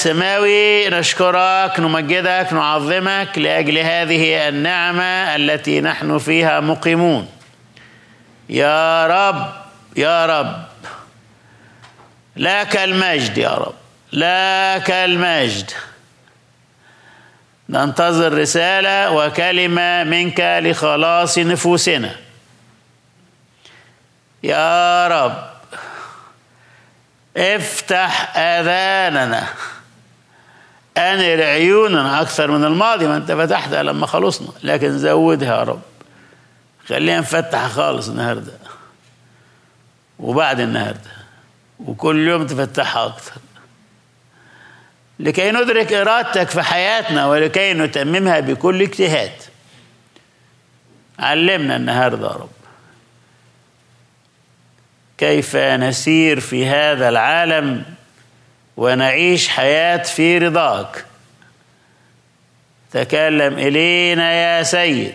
السماوي نشكرك نمجدك نعظمك لاجل هذه النعمه التي نحن فيها مقيمون يا رب يا رب لك المجد يا رب لك المجد ننتظر رساله وكلمه منك لخلاص نفوسنا يا رب افتح اذاننا انر عيوننا اكثر من الماضي ما انت فتحتها لما خلصنا لكن زودها يا رب خلينا نفتح خالص النهارده وبعد النهارده وكل يوم تفتحها اكثر لكي ندرك ارادتك في حياتنا ولكي نتممها بكل اجتهاد علمنا النهارده يا رب كيف نسير في هذا العالم ونعيش حياه في رضاك تكلم الينا يا سيد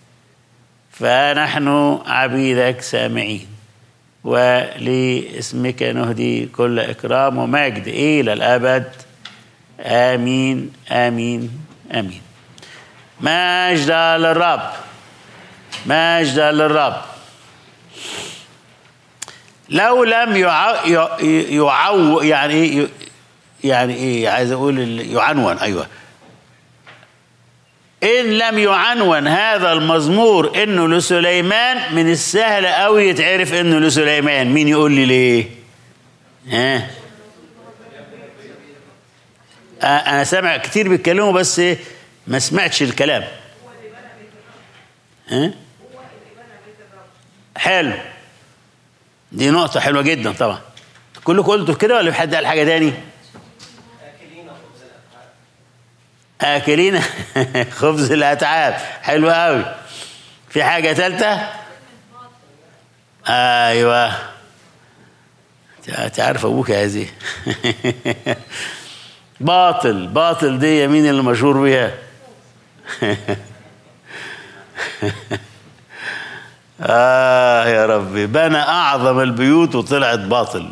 فنحن عبيدك سامعين ولاسمك نهدي كل اكرام ومجد الى الابد امين امين امين مجد للرب مجد للرب لو لم يعو, يعو يعني ايه يعني ايه عايز اقول يعنون ايوه ان لم يعنون هذا المزمور انه لسليمان من السهل قوي يتعرف انه لسليمان مين يقول لي ليه ها انا سامع كتير بيتكلموا بس ما سمعتش الكلام ها حلو دي نقطة حلوة جدا طبعا كلكم قلتوا كده ولا في حد قال حاجة تاني؟ آكلين خبز الأتعاب حلو قوي في حاجة ثالثة؟ أيوه تعرف أبوك يا هذه باطل باطل دي مين اللي مشهور بيها؟ آه يا ربي بنى أعظم البيوت وطلعت باطل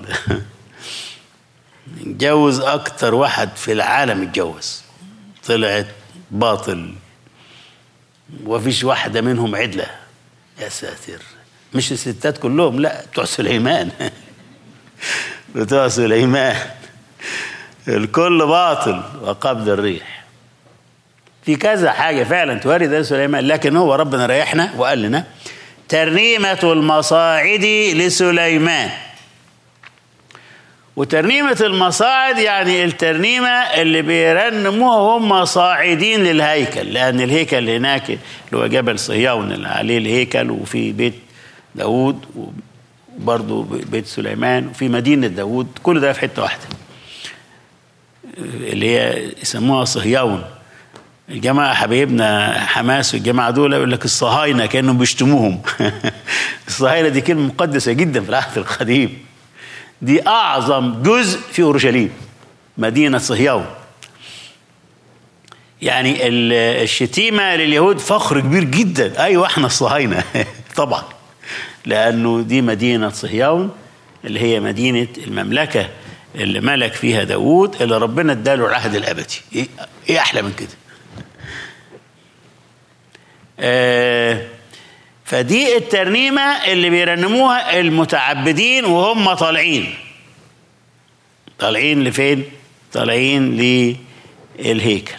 اتجوز أكتر واحد في العالم اتجوز طلعت باطل وفيش واحدة منهم عدلة يا ساتر مش الستات كلهم لا بتوع سليمان بتوع سليمان الكل باطل وقبض الريح في كذا حاجة فعلا توري ده سليمان لكن هو ربنا ريحنا وقال لنا ترنيمة المصاعد لسليمان وترنيمة المصاعد يعني الترنيمة اللي بيرنموها هم صاعدين للهيكل لأن الهيكل هناك اللي هو جبل صهيون اللي عليه الهيكل وفي بيت داود وبرضه بيت سليمان وفي مدينة داود كل ده في حتة واحدة اللي هي يسموها صهيون الجماعة حبايبنا حماس والجماعة دول يقول لك الصهاينة كأنهم بيشتموهم الصهاينة دي كلمة مقدسة جدا في العهد القديم دي أعظم جزء في أورشليم مدينة صهيون يعني الشتيمة لليهود فخر كبير جدا أيوة احنا الصهاينة طبعا لأنه دي مدينة صهيون اللي هي مدينة المملكة اللي ملك فيها داوود اللي ربنا اداله العهد الأبدي إيه, إيه أحلى من كده آه فدي الترنيمة اللي بيرنموها المتعبدين وهم طالعين طالعين لفين؟ طالعين للهيكل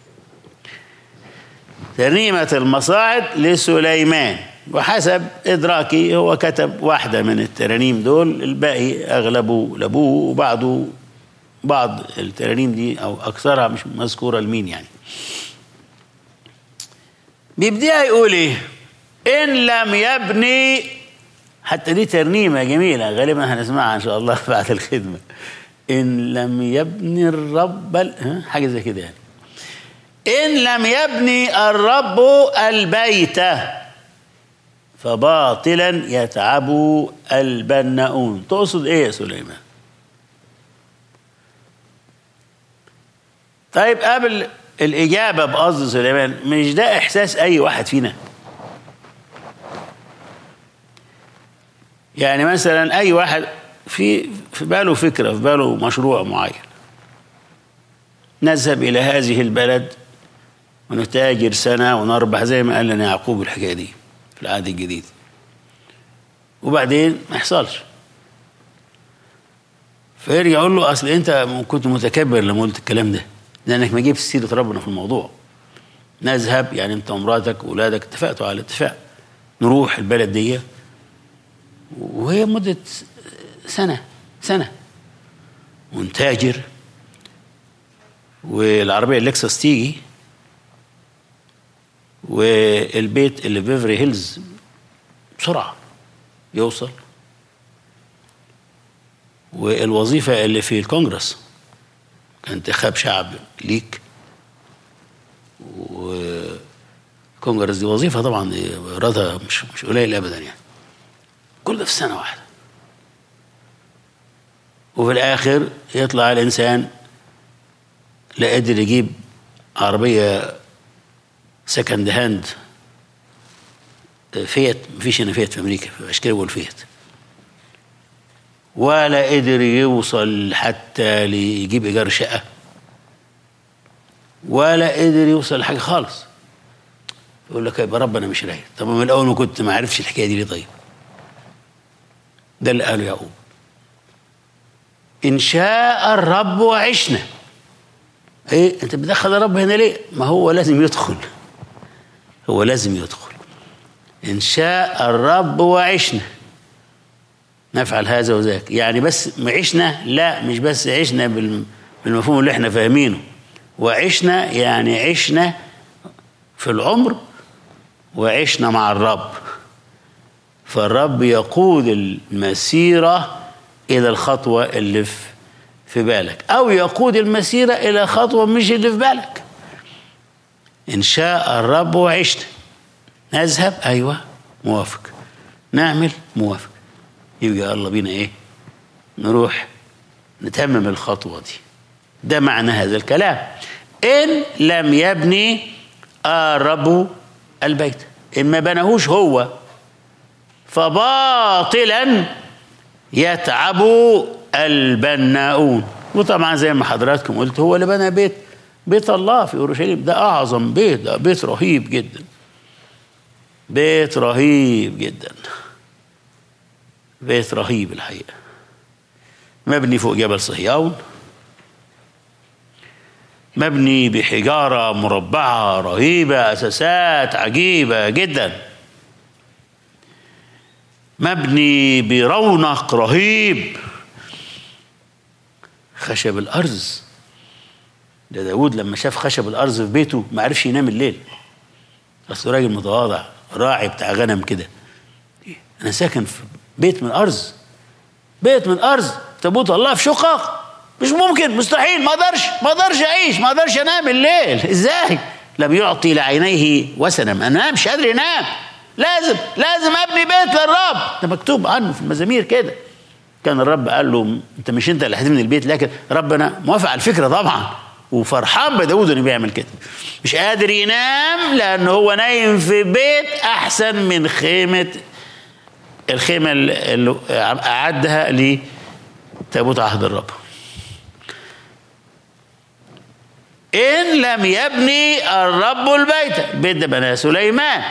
ترنيمة المصاعد لسليمان وحسب إدراكي هو كتب واحدة من الترانيم دول الباقي أغلبه لأبوه وبعضه بعض الترانيم دي أو أكثرها مش مذكورة لمين يعني بيبدأ يقول إيه إن لم يبني حتى دي ترنيمة جميلة غالبا هنسمعها إن شاء الله بعد الخدمة إن لم يبني الرب حاجة زي كده يعني إن لم يبني الرب البيت فباطلا يتعب البناؤون تقصد إيه يا سليمان طيب قبل الإجابة بقصد سليمان مش ده إحساس أي واحد فينا يعني مثلا أي واحد في في باله فكرة في باله مشروع معين نذهب إلى هذه البلد ونتاجر سنة ونربح زي ما قال لنا يعقوب الحكاية دي في العهد الجديد وبعدين ما يحصلش فيرجع يقول له اصل انت كنت متكبر لما قلت الكلام ده لانك ما جبت سيره ربنا في الموضوع نذهب يعني انت ومراتك واولادك اتفقتوا على اتفاق نروح البلد دي وهي مده سنه سنه ونتاجر والعربيه اللكسس تيجي والبيت اللي في بيفري هيلز بسرعه يوصل والوظيفة اللي في الكونجرس انتخاب شعب ليك والكونجرس دي وظيفة طبعا رضا مش مش قليل أبدا يعني كل ده في سنة واحدة وفي الآخر يطلع الإنسان لا قادر يجيب عربية سكند هاند فيت مفيش هنا فيت في أمريكا عشان كده بقول فيت ولا قدر يوصل حتى ليجيب ايجار شقه ولا قدر يوصل لحاجه خالص يقول لك يبقى ربنا مش رايد طب من الاول ما كنت ما عرفش الحكايه دي ليه طيب ده اللي قاله يعقوب ان شاء الرب وعشنا ايه انت بتدخل الرب هنا ليه ما هو لازم يدخل هو لازم يدخل ان شاء الرب وعشنا نفعل هذا وذاك يعني بس عشنا لا مش بس عشنا بالمفهوم اللي احنا فاهمينه وعشنا يعني عشنا في العمر وعشنا مع الرب فالرب يقود المسيرة إلى الخطوة اللي في بالك أو يقود المسيرة إلى خطوة مش اللي في بالك إن شاء الرب وعشنا نذهب أيوة موافق نعمل موافق يبقى الله بينا ايه نروح نتمم الخطوة دي ده معنى هذا الكلام إن لم يبني الرب البيت إن ما بناهوش هو فباطلا يتعب البناؤون وطبعا زي ما حضراتكم قلت هو اللي بنى بيت بيت الله في اورشليم ده اعظم بيت ده بيت رهيب جدا بيت رهيب جدا بيت رهيب الحقيقة مبني فوق جبل صهيون مبني بحجارة مربعة رهيبة أساسات عجيبة جدا مبني برونق رهيب خشب الأرز ده داود لما شاف خشب الأرز في بيته ما عرفش ينام الليل أصل راجل متواضع راعي بتاع غنم كده أنا ساكن في بيت من أرز بيت من أرز تابوت الله في شقق مش ممكن مستحيل ما اقدرش ما اقدرش اعيش ما اقدرش انام الليل ازاي لم يعطي لعينيه وسنا ما انامش قادر ينام لازم لازم ابني بيت للرب ده مكتوب عنه في المزامير كده كان الرب قال له انت مش انت اللي هتبني البيت لكن ربنا موافق على الفكره طبعا وفرحان بداود انه بيعمل كده مش قادر ينام لان هو نايم في بيت احسن من خيمه الخيمة اللي أعدها لتابوت عهد الرب إن لم يبني الرب البيت البيت ده بناه سليمان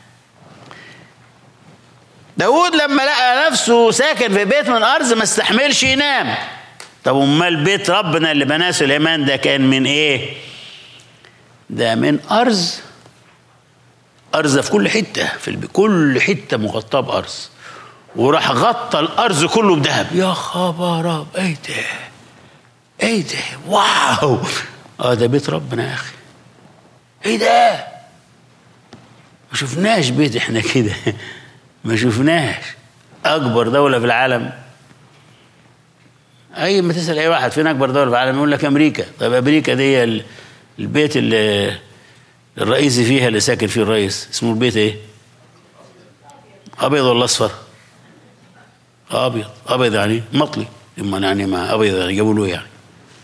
داود لما لقى نفسه ساكن في بيت من أرض ما استحملش ينام طب امال بيت ربنا اللي بناه سليمان ده كان من ايه ده من ارز ارز في كل حته في كل حته مغطاه بارز وراح غطى الارض كله بذهب يا خبر ايه ده ايه ده واو اه ده بيت ربنا يا اخي ايه ده ما شفناش بيت احنا كده ما شفناش اكبر دوله في العالم اي ما تسال اي واحد فين اكبر دوله في العالم يقول لك امريكا طب امريكا دي البيت اللي الرئيسي فيها اللي ساكن فيه الرئيس اسمه البيت ايه ابيض ولا اصفر ابيض ابيض يعني مطلي اما يعني ما ابيض يعني جابوا له يعني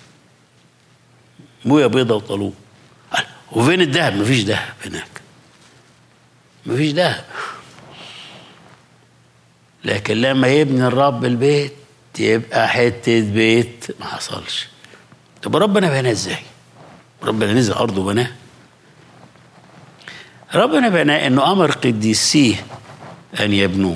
بويا بيضة وطلوب وفين الذهب مفيش ذهب هناك مفيش ذهب لكن لما يبني الرب البيت يبقى حتة بيت ما حصلش طب ربنا بنى ازاي ربنا نزل أرض وبناه ربنا بناه أنه أمر قديسيه أن يبنوه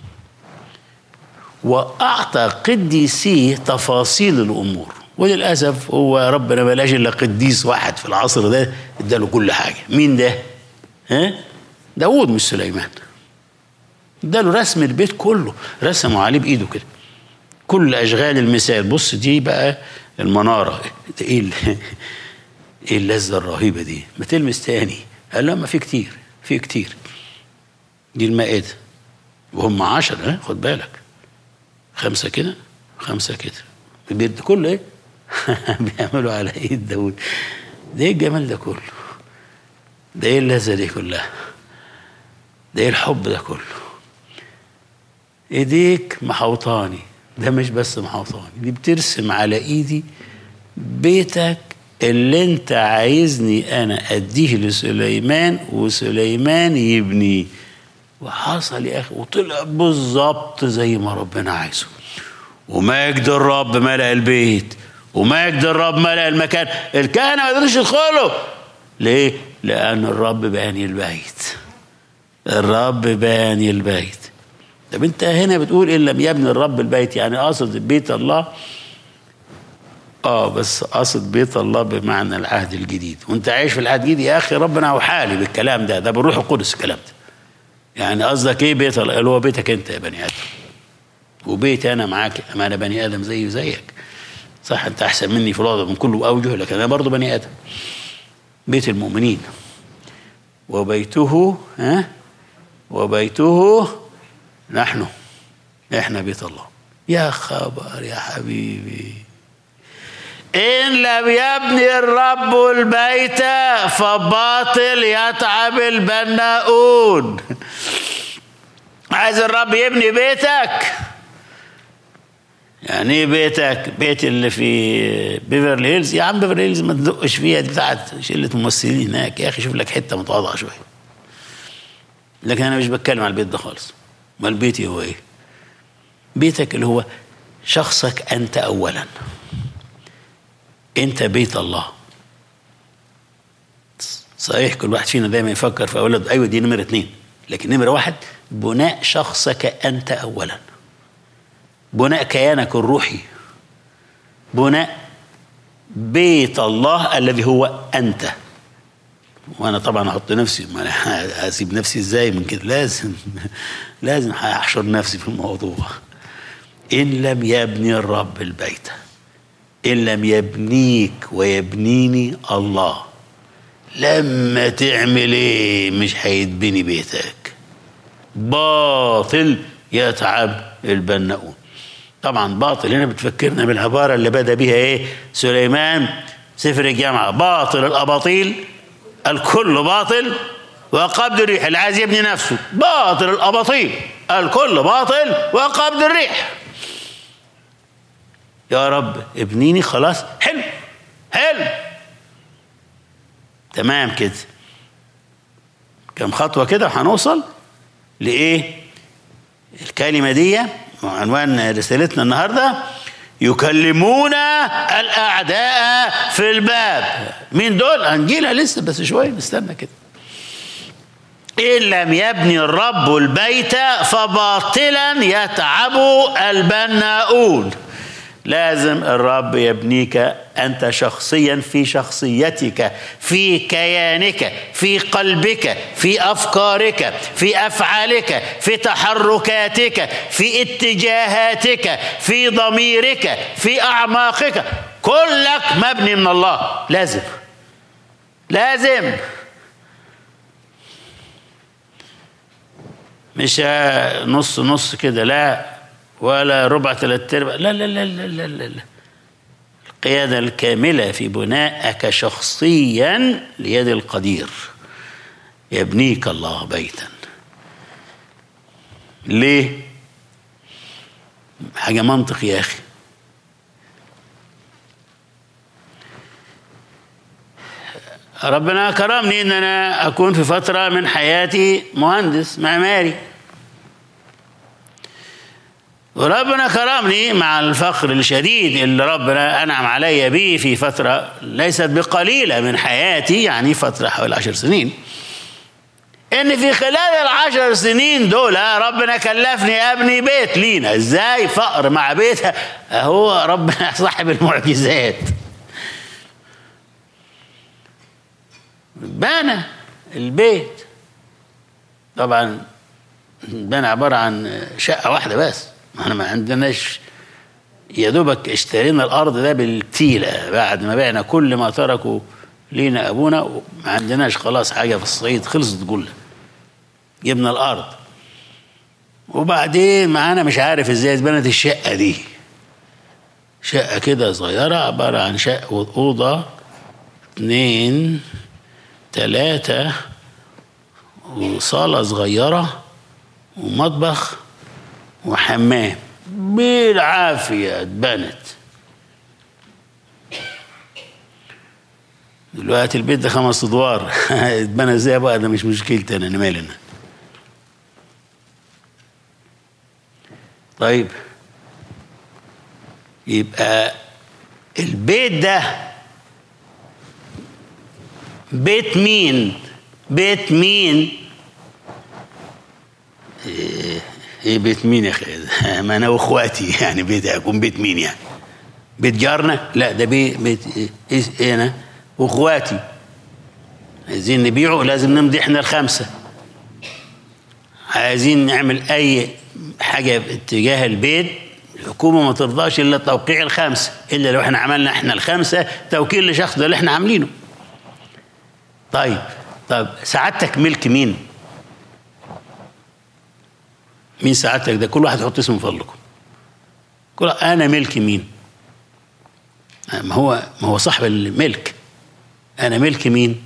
وأعطى قديسيه تفاصيل الأمور وللأسف هو ربنا بلاش إلا قديس واحد في العصر ده اداله كل حاجة مين ده؟ ها؟ داود مش سليمان اداله رسم البيت كله رسمه عليه بإيده كده كل أشغال المثال بص دي بقى المنارة ده إيه ال- إيه اللذة الرهيبة دي ما تلمس تاني قال لا ما في كتير في كتير دي المائدة وهم عشرة ها خد بالك خمسة كده خمسة كده البيت ده كله ايه بيعملوا على ايد داود ده ايه الجمال ده كله ده ايه اللذة دي كلها ده ايه الحب ده كله ايديك محوطاني ده مش بس محوطاني دي بترسم على ايدي بيتك اللي انت عايزني انا اديه لسليمان وسليمان يبنيه وحصل يا اخي وطلع بالظبط زي ما ربنا عايزه ومجد الرب ملأ البيت ومجد الرب ملأ المكان الكهنه ما قدروش يدخلوا ليه؟ لأن الرب باني البيت الرب باني البيت طب انت هنا بتقول ان لم يبني الرب البيت يعني قصد بيت الله اه بس قصد بيت الله بمعنى العهد الجديد وانت عايش في العهد الجديد يا اخي ربنا وحالي بالكلام ده ده بالروح القدس الكلام ده يعني قصدك ايه بيت الله اللي هو بيتك انت يا بني ادم وبيتي انا معاك ما انا بني ادم زي وزيك صح انت احسن مني في الوضع من كل اوجه لكن انا برضه بني ادم بيت المؤمنين وبيته ها وبيته نحن احنا بيت الله يا خبر يا حبيبي إن لم يبني الرب البيت فباطل يتعب البناؤون عايز الرب يبني بيتك يعني ايه بيتك بيت اللي في بيفرلي هيلز يا عم بيفرلي هيلز ما تدقش فيها دي بتاعت شله ممثلين هناك يا اخي شوف لك حته متواضعه شويه لكن انا مش بتكلم على البيت ده خالص ما البيت هو ايه بيتك اللي هو شخصك انت اولا انت بيت الله صحيح كل واحد فينا دايما يفكر في اولاد ايوه دي نمره اثنين لكن نمره واحد بناء شخصك انت اولا بناء كيانك الروحي بناء بيت الله الذي هو انت وانا طبعا احط نفسي ما انا هسيب نفسي ازاي من كده لازم لازم هحشر نفسي في الموضوع ان لم يبني الرب البيت ان لم يبنيك ويبنيني الله لما تعمل ايه مش هيتبني بيتك باطل يتعب البناؤون طبعا باطل هنا بتفكرنا بالعباره اللي بدا بها ايه سليمان سفر الجامعه باطل الاباطيل الكل باطل وقبض الريح اللي عايز يبني نفسه باطل الاباطيل الكل باطل وقبض الريح يا رب ابنيني خلاص حلو حلو تمام كده كم خطوه كده هنوصل لايه الكلمه دي عنوان رسالتنا النهارده يكلمون الاعداء في الباب مين دول هنجيلها لسه بس شويه نستنى كده إن لم يبني الرب البيت فباطلا يتعب البناؤون لازم الرب يبنيك انت شخصيا في شخصيتك في كيانك في قلبك في افكارك في افعالك في تحركاتك في اتجاهاتك في ضميرك في اعماقك كلك مبني من الله لازم لازم مش نص نص كده لا ولا ربع ثلاث ارباع لا لا لا لا لا لا, لا. القيادة الكاملة في بنائك شخصيا ليد القدير يبنيك الله بيتا ليه حاجة منطق يا أخي ربنا كرمني ان انا اكون في فتره من حياتي مهندس معماري وربنا كرمني مع الفقر الشديد اللي ربنا انعم علي به في فتره ليست بقليله من حياتي يعني فتره حوالي عشر سنين ان في خلال العشر سنين دول ربنا كلفني ابني بيت لينا ازاي فقر مع بيت هو ربنا صاحب المعجزات بنى البيت طبعا بنى عبارة عن شقة واحدة بس احنا ما عندناش يا دوبك اشترينا الأرض ده بالتيلة بعد ما بعنا كل ما تركوا لينا أبونا ما عندناش خلاص حاجة في الصعيد خلصت كلها جبنا الأرض وبعدين معانا مش عارف ازاي اتبنت الشقة دي شقة كده صغيرة عبارة عن شقة أوضة اتنين تلاتة وصالة صغيرة ومطبخ وحمام بالعافية اتبنت دلوقتي البيت ده خمس ادوار اتبنى ازاي بقى ده مش مشكلتي انا انا مالي انا طيب يبقى البيت ده بيت مين بيت مين ايه, إيه بيت مين يا اخي ما انا واخواتي يعني بيت هيكون بيت مين يعني بيت جارنا لا ده بيت بيت ايه, إيه انا واخواتي عايزين نبيعه لازم نمضي احنا الخمسه عايزين نعمل اي حاجه اتجاه البيت الحكومه ما ترضاش الا توقيع الخمسه الا لو احنا عملنا احنا الخمسه توكيل لشخص ده اللي احنا عاملينه طيب طب سعادتك ملك مين مين سعادتك ده كل واحد يحط اسمه من فضلكم كل انا ملك مين ما هو ما هو صاحب الملك انا ملك مين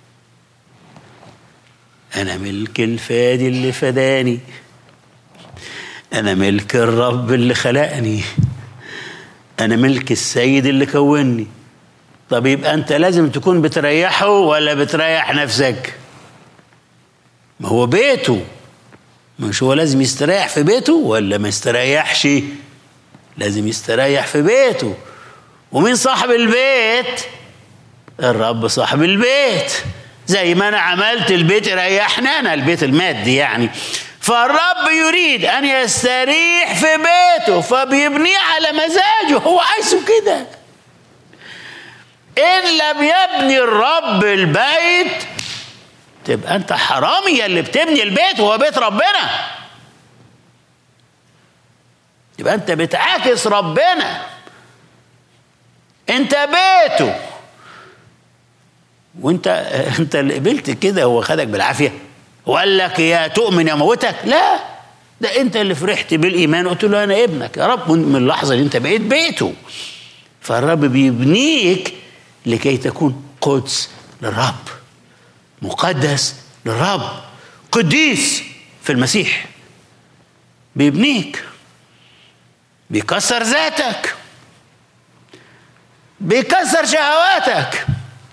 انا ملك الفادي اللي فداني انا ملك الرب اللي خلقني انا ملك السيد اللي كوني طب يبقى انت لازم تكون بتريحه ولا بتريح نفسك ما هو بيته مش هو لازم يستريح في بيته ولا ما يستريحش لازم يستريح في بيته ومين صاحب البيت الرب صاحب البيت زي ما انا عملت البيت يريحني انا البيت المادي يعني فالرب يريد ان يستريح في بيته فبيبنيه على مزاجه هو عايزه كده ان لم يبني الرب البيت تبقى انت حرامي اللي بتبني البيت وهو بيت ربنا يبقى انت بتعاكس ربنا انت بيته وانت انت اللي قبلت كده هو خدك بالعافيه وقال لك يا تؤمن يا موتك لا ده انت اللي فرحت بالايمان قلت له انا ابنك يا رب من اللحظه اللي انت بقيت بيته فالرب بيبنيك لكي تكون قدس للرب مقدس للرب قديس في المسيح بيبنيك بيكسر ذاتك بيكسر شهواتك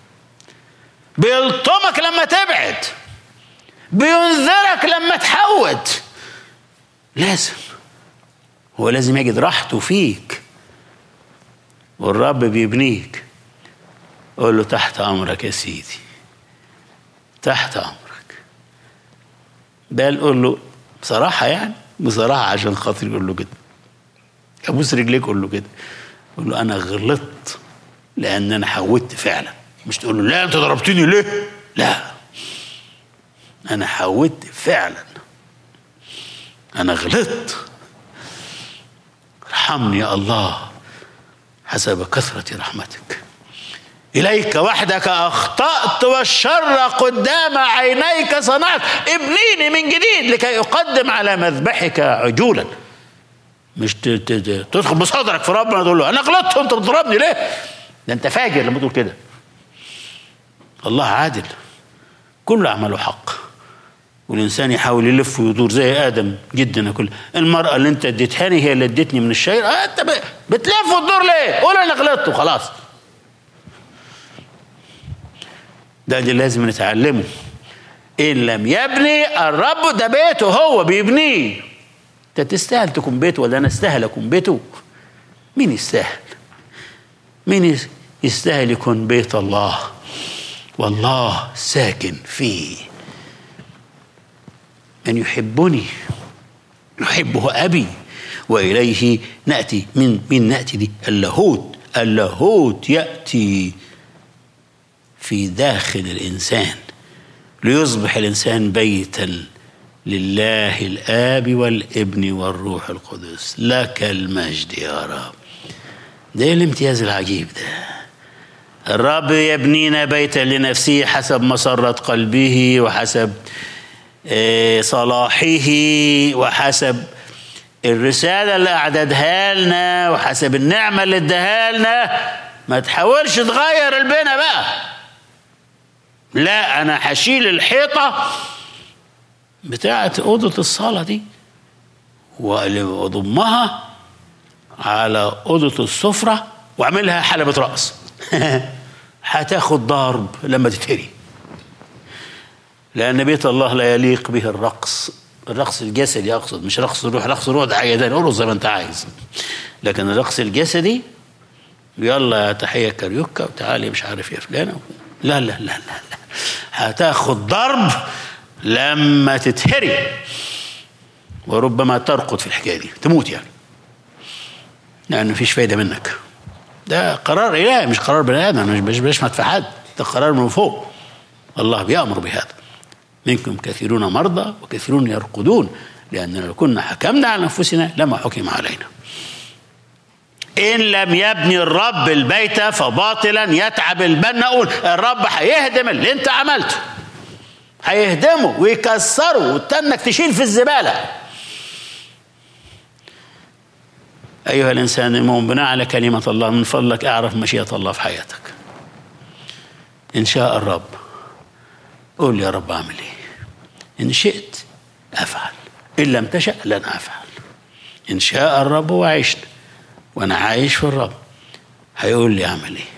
بيلطمك لما تبعد بينذرك لما تحود لازم هو لازم يجد راحته فيك والرب بيبنيك قول له تحت امرك يا سيدي تحت امرك بل قول له بصراحه يعني بصراحه عشان خاطر يقول له كده ابوس رجليك قول له كده قول له انا غلطت لان انا حودت فعلا مش تقول له لا انت ضربتني ليه لا انا حودت فعلا انا غلطت ارحمني يا الله حسب كثرة رحمتك إليك وحدك أخطأت والشر قدام عينيك صنعت ابنيني من جديد لكي أقدم على مذبحك عجولا مش تدخل بصدرك في ربنا تقول له أنا غلطت وأنت بتضربني ليه؟ ده أنت فاجر لما تقول كده الله عادل كل أعماله حق والإنسان يحاول يلف ويدور زي آدم جدا كل المرأة اللي أنت اديتهاني هي اللي ادتني من الشيء آه أنت بتلف وتدور ليه؟ قول أنا غلطت وخلاص ده اللي لازم نتعلمه إن لم يبني الرب ده بيته هو بيبنيه انت تستاهل تكون بيته ولا انا استاهل اكون بيته مين يستاهل مين يستاهل يكون بيت الله والله ساكن فيه من يحبني يحبه ابي واليه ناتي من من ناتي دي اللاهوت اللاهوت ياتي في داخل الانسان ليصبح الانسان بيتا لله الاب والابن والروح القدس لك المجد يا رب ده الامتياز العجيب ده الرب يبنينا بيتا لنفسه حسب مسرة قلبه وحسب صلاحه وحسب الرسالة اللي أعددها لنا وحسب النعمة اللي اداها لنا ما تحاولش تغير البنا بقى لا أنا هشيل الحيطة بتاعة أوضة الصلاة دي وأضمها على أوضة السفرة وأعملها حلبة رأس هتاخد ضرب لما تتهري لأن بيت الله لا يليق به الرقص الرقص الجسدي أقصد مش رقص الروح رقص الروح ده حاجة تانية ارقص زي ما أنت عايز لكن الرقص الجسدي يلا يا تحية كاريوكا وتعالي مش عارف يا فلانة لا لا لا لا, لا. هتاخد ضرب لما تتهري وربما ترقد في الحكاية دي تموت يعني لأن مفيش فايدة منك ده قرار إلهي مش قرار بني آدم مش مش بيشمت في حد ده قرار من فوق الله بيأمر بهذا منكم كثيرون مرضى وكثيرون يرقدون لأننا لو كنا حكمنا على أنفسنا لما حكم علينا إن لم يبني الرب البيت فباطلا يتعب البناؤون الرب هيهدم اللي أنت عملته هيهدمه ويكسره وتنك تشيل في الزبالة أيها الإنسان المؤمن بناء على كلمة الله من فضلك أعرف مشيئة الله في حياتك إن شاء الرب قول يا رب أعمل إيه إن شئت أفعل إن لم تشأ لن أفعل إن شاء الرب وعشت وأنا عايش في الرب هيقول لي أعمل إيه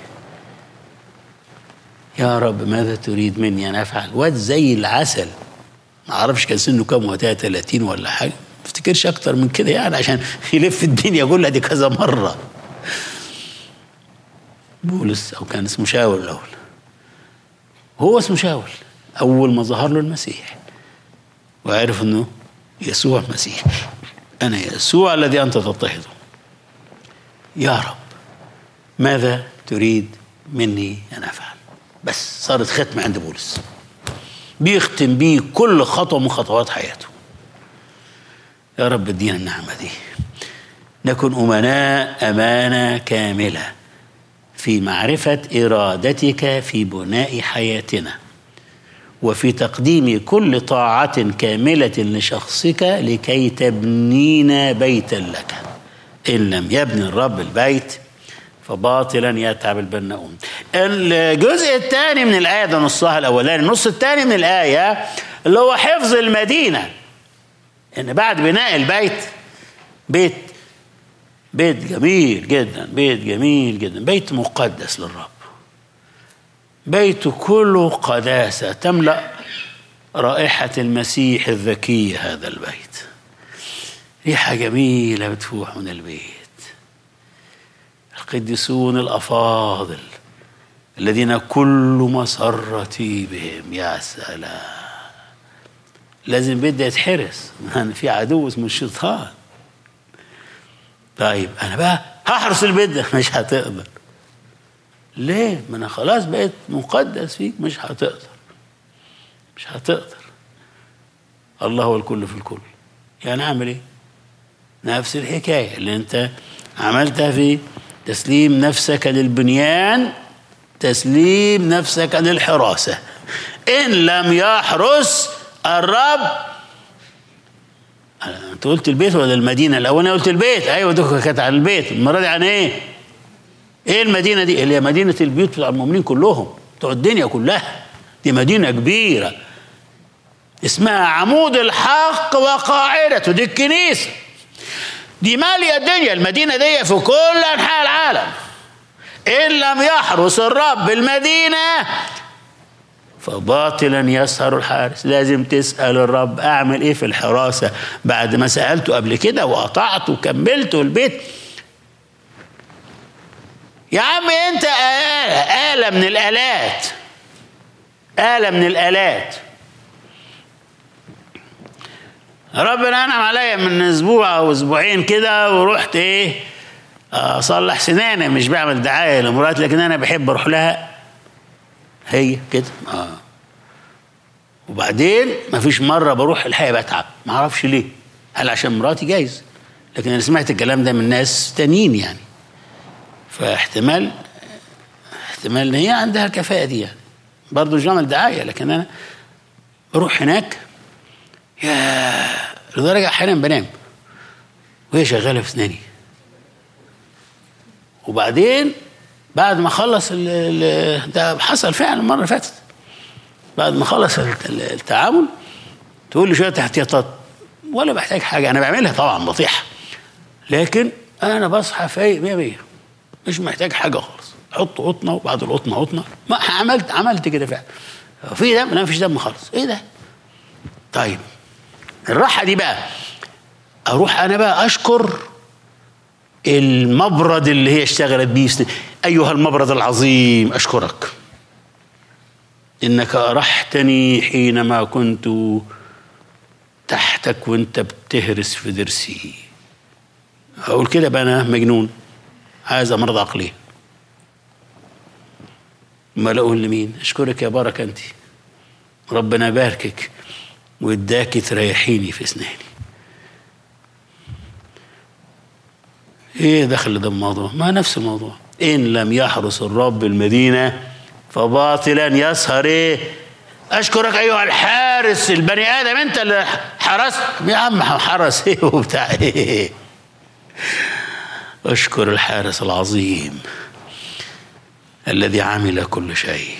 يا رب ماذا تريد مني أن أفعل واد زي العسل ما أعرفش كان سنه كام وقتها 30 ولا حاجة ما افتكرش أكتر من كده يعني عشان يلف الدنيا كلها دي كذا مرة بولس أو كان اسمه شاول الأول هو اسمه شاول أول ما ظهر له المسيح وعرف أنه يسوع مسيح أنا يسوع الذي أنت تضطهده يا رب ماذا تريد مني أن أفعل بس صارت ختم عند بولس بيختم بيه كل خطوة من خطوات حياته يا رب ادينا النعمة دي نكن أمناء أمانة كاملة في معرفة إرادتك في بناء حياتنا وفي تقديم كل طاعة كاملة لشخصك لكي تبنينا بيتا لك إن لم يبني الرب البيت فباطلا يتعب البناؤون الجزء الثاني من الآية ده نصها الأولاني النص الثاني من الآية اللي هو حفظ المدينة إن بعد بناء البيت بيت بيت جميل جدا بيت جميل جدا بيت مقدس للرب بيت كله قداسة تملأ رائحة المسيح الذكي هذا البيت ريحة جميلة بتفوح من البيت القديسون الأفاضل الذين كل مسرتي بهم يا سلام لازم البيت ده يتحرس في عدو اسمه الشيطان طيب انا بقى هحرس البيت ده مش هتقدر ليه ما انا خلاص بقيت مقدس فيك مش هتقدر مش هتقدر الله هو الكل في الكل يعني اعمل ايه نفس الحكايه اللي انت عملتها في تسليم نفسك للبنيان تسليم نفسك للحراسه ان لم يحرس الرب انت قلت البيت ولا المدينه الاولانيه قلت البيت ايوه دي كانت عن البيت المره دي عن ايه ايه المدينه دي اللي هي مدينه البيوت بتاع المؤمنين كلهم بتوع الدنيا كلها دي مدينه كبيره اسمها عمود الحق وقاعدته دي الكنيسه دي ماليه الدنيا المدينه دي في كل انحاء العالم ان لم يحرس الرب المدينه فباطلا يسهر الحارس لازم تسأل الرب أعمل إيه في الحراسة بعد ما سألته قبل كده وقطعت وكملت البيت يا عم أنت آلة آلة من الآلات آلة من الآلات ربنا أنعم عليا من أسبوع أو أسبوعين كده ورحت إيه أصلح سناني مش بعمل دعاية لمراتي لكن أنا بحب أروح لها هي كده آه. وبعدين مفيش مرة بروح الحقيقة بتعب ما أعرفش ليه هل عشان مراتي جايز لكن أنا سمعت الكلام ده من ناس تانيين يعني فاحتمال احتمال ان هي عندها الكفاءه دي يعني برضه مش بعمل دعايه لكن انا بروح هناك يا لدرجه احيانا بنام وهي شغاله في اسناني وبعدين بعد ما خلص ال ال ده حصل فعلا المره اللي فاتت بعد ما خلص التعامل تقول لي شويه احتياطات ولا بحتاج حاجه انا بعملها طبعا بطيحه لكن انا بصحى فايق 100 100 مش محتاج حاجه خالص حط قطنه وبعد القطنه قطنه ما عملت عملت كده فعلا في دم لا مفيش دم خالص ايه ده طيب الراحه دي بقى اروح انا بقى اشكر المبرد اللي هي اشتغلت بيه ايها المبرد العظيم اشكرك انك ارحتني حينما كنت تحتك وانت بتهرس في ضرسي اقول كده بقى انا مجنون عايز امراض عقليه ما اقول لمين اشكرك يا بركه انت ربنا يباركك واداكي تريحيني في اسناني ايه دخل ده الموضوع ما نفس الموضوع ان لم يحرس الرب المدينه فباطلا يسهر ايه اشكرك ايها الحارس البني ادم انت اللي حرست يا عم حرس ايه وبتاع ايه اشكر الحارس العظيم الذي عمل كل شيء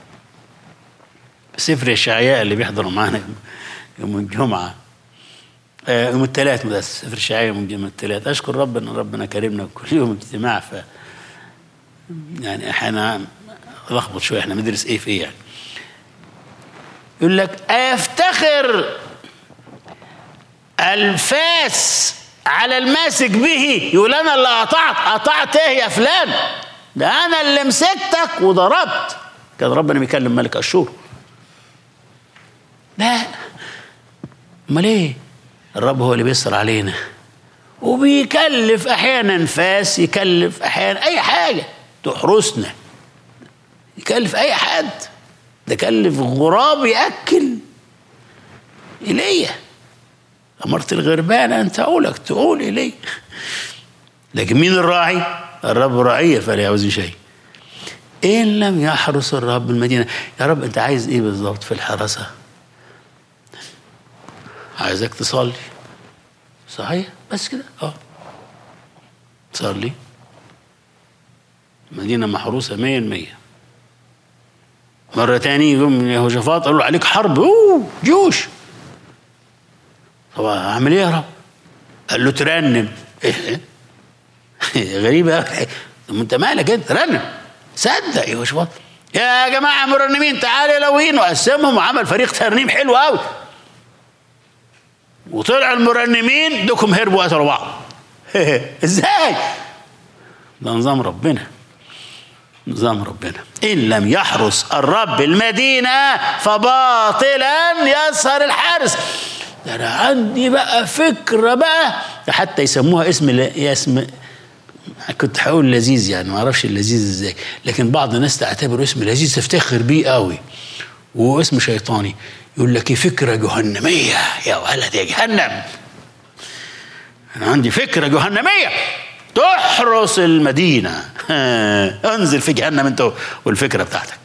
سفر الشعياء اللي بيحضروا معانا يوم الجمعة يوم الثلاث بس سفر الشعياء يوم الثلاث أشكر ربنا ان ربنا كرمنا كل يوم اجتماع ف يعني احيانا لخبط شوية احنا بندرس ايه في ايه يعني يقول لك افتخر الفاس على الماسك به يقول انا اللي قطعت قطعت ايه يا فلان ده انا اللي مسكتك وضربت كان ربنا بيكلم ملك اشور لا امال ايه الرب هو اللي بيسر علينا وبيكلف احيانا فاس يكلف احيانا اي حاجه تحرسنا يكلف اي حد ده كلف غراب ياكل ايليا امرت الغربان ان تقولك تقول الي لكن مين الراعي الرب راعيه فلا يعوز شيء ان لم يحرس الرب المدينه يا رب انت عايز ايه بالظبط في الحراسه عايزك تصلي صحيح بس كده اه صلي مدينه محروسه مية المية مرة تاني يقوم يهوشافاط قالوا عليك حرب اوه جيوش طب اعمل ايه يا رب؟ قال له ترنم ايه غريبة قوي طب انت مالك انت رنم صدق يا شباب يا جماعة مرنمين تعالوا لوين وقسمهم وعمل فريق ترنيم حلو قوي وطلع المرنمين دوكم هربوا قتلوا بعض ازاي؟ ده نظام ربنا نظام ربنا إن لم يحرس الرب المدينة فباطلا يسهر الحارس ده أنا عندي بقى فكرة بقى حتى يسموها اسم اسم كنت هقول لذيذ يعني ما اعرفش اللذيذ ازاي لكن بعض الناس تعتبره اسم لذيذ تفتخر بيه قوي واسم شيطاني يقول لك فكرة جهنمية يا ولد يا جهنم أنا عندي فكرة جهنمية تحرس المدينة انزل في جهنم انت والفكرة بتاعتك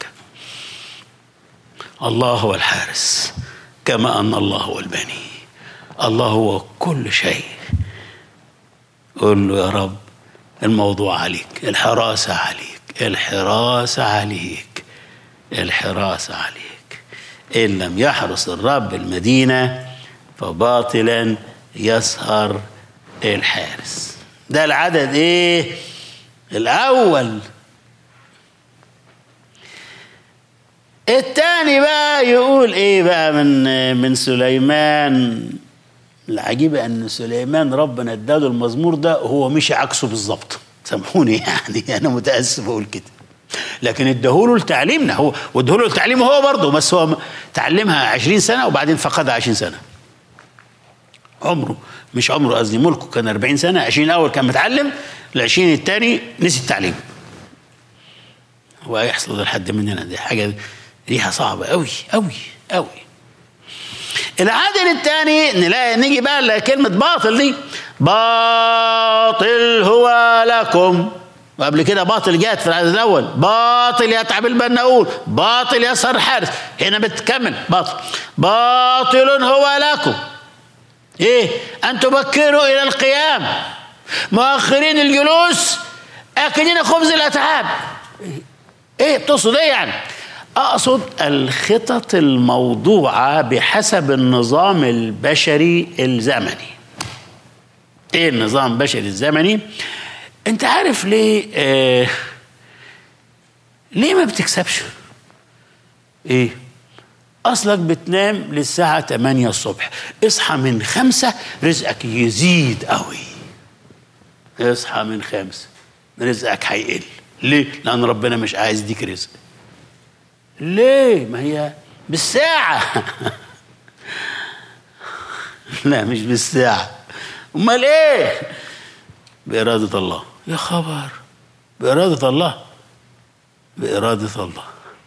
الله هو الحارس كما أن الله هو البني الله هو كل شيء قول له يا رب الموضوع عليك الحراسة عليك الحراسة عليك الحراسة عليك إن لم يحرس الرب المدينة فباطلا يسهر الحارس ده العدد ايه الأول التاني بقى يقول ايه بقى من من سليمان العجيبة ان سليمان ربنا اداله المزمور ده هو مشي عكسه بالظبط سامحوني يعني انا متاسف اقول كده لكن اداهوله لتعليمنا هو واداهوله لتعليمه هو برضه بس هو تعلمها 20 سنه وبعدين فقدها 20 سنه عمره مش عمره قصدي ملكه كان 40 سنه 20 الاول كان متعلم ال 20 الثاني نسي التعليم وهيحصل ده لحد مننا دي حاجه ريحه صعبه قوي قوي قوي العدل الثاني نلاقي نيجي بقى لكلمه باطل دي باطل هو لكم وقبل كده باطل جات في العدد الاول باطل يتعب البناؤول باطل يسهر الحارس هنا بتكمل باطل باطل هو لكم ايه ان تبكروا الى القيام مؤخرين الجلوس اكلين خبز الاتعاب ايه بتقصد ايه يعني اقصد الخطط الموضوعه بحسب النظام البشري الزمني ايه النظام البشري الزمني انت عارف ليه آه ليه ما بتكسبش ايه اصلك بتنام للساعة 8 الصبح اصحى من خمسة رزقك يزيد قوي اصحى من خمسة رزقك هيقل ليه لان ربنا مش عايز يديك رزق ليه ما هي بالساعة لا مش بالساعة امال ايه بإرادة الله يا خبر بإرادة الله بإرادة الله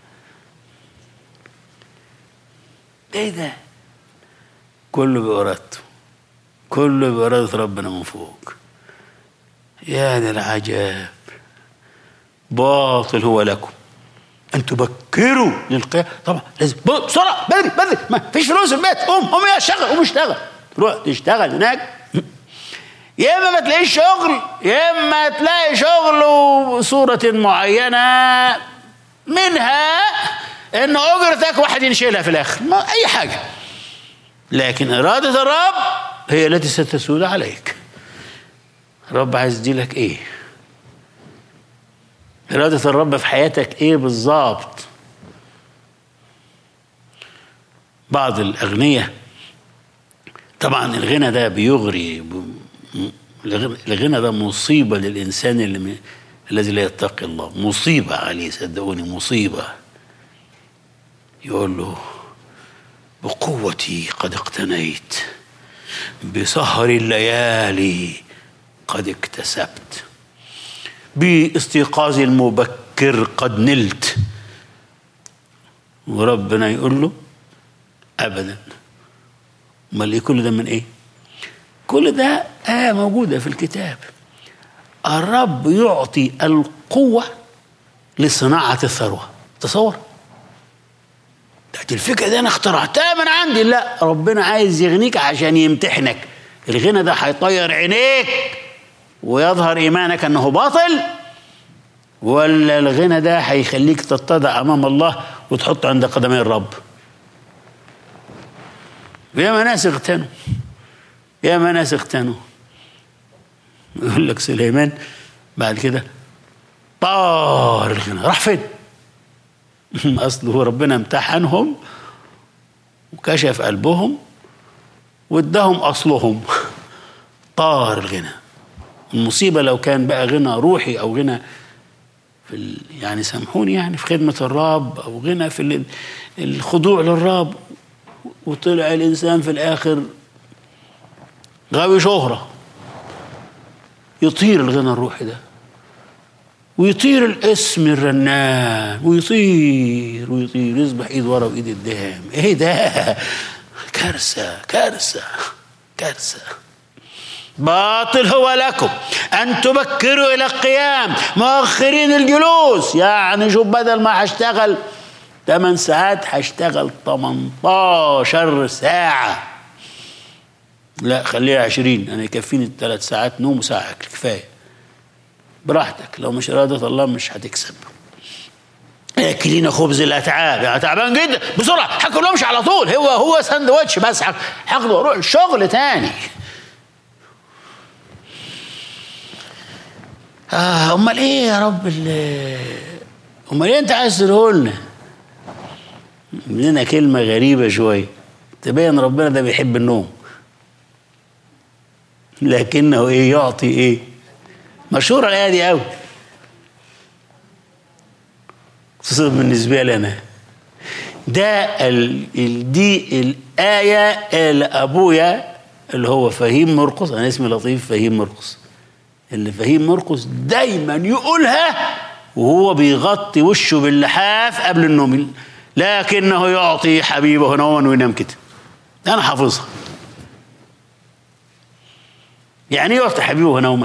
ايه ده كله بإرادته كله بإرادة ربنا من فوق يا ده العجاب باطل هو لكم ان تبكروا للقيام طبعا لازم بسرعه بدري بدري ما فيش فلوس في البيت قوم قوم يا اشتغل قوم اشتغل تروح تشتغل هناك يا اما ما تلاقيش شغل يا اما تلاقي شغل بصوره معينه منها ان اجرتك واحد ينشيلها في الاخر ما اي حاجه لكن اراده الرب هي التي ستسود عليك الرب عايز يديلك ايه إرادة الرب في حياتك إيه بالظبط بعض الأغنياء طبعا الغنى ده بيغري الغنى ده مصيبة للإنسان اللي م... الذي لا يتقي الله مصيبة عليه صدقوني مصيبة يقول له بقوتي قد اقتنيت بسهر الليالي قد اكتسبت باستيقاظ المبكر قد نلت وربنا يقول له ابدا امال ايه كل ده من ايه كل ده آه موجوده في الكتاب الرب يعطي القوه لصناعه الثروه تصور الفكره دي انا اخترعتها من عندي لا ربنا عايز يغنيك عشان يمتحنك الغنى ده هيطير عينيك ويظهر ايمانك انه باطل ولا الغنى ده هيخليك تتضع امام الله وتحط عند قدمي الرب يا ناس اغتنوا يا ناس اغتنوا يقول لك سليمان بعد كده طار الغنى راح فين اصله ربنا امتحنهم وكشف قلبهم واداهم اصلهم طار الغنى المصيبة لو كان بقى غنى روحي أو غنى في ال... يعني سامحوني يعني في خدمة الرب أو غنى في ال... الخضوع للرب وطلع الإنسان في الآخر غاوي شهرة يطير الغنى الروحي ده ويطير الاسم الرنان ويطير ويطير يصبح ايد ورا وايد قدام ايه ده كارثه كارثه كارثه باطل هو لكم أن تبكروا إلى القيام مؤخرين الجلوس يعني شوف بدل ما هشتغل 8 ساعات هشتغل 18 ساعة لا خليها 20 أنا يكفيني ثلاث ساعات نوم وساعة كفاية براحتك لو مش إرادة الله مش هتكسب اكلين خبز الاتعاب يعني تعبان جدا بسرعه هاكلهمش على طول هو هو ساندوتش بس هاخده واروح الشغل تاني آه امال ايه يا رب امال ايه انت عايز تقوله لنا لنا كلمة غريبة شوية تبين ربنا ده بيحب النوم لكنه ايه يعطي ايه مشهورة الآية دي قوي خصوصا بالنسبة لي أنا ده ال... ال... دي الآية اللي أبويا اللي هو فهيم مرقص أنا اسمي لطيف فهيم مرقص اللي فهيم مرقص دايما يقولها وهو بيغطي وشه باللحاف قبل النوم لكنه يعطي حبيبه نوما وينام كده أنا حافظها يعني ايه يعطي حبيبه نوما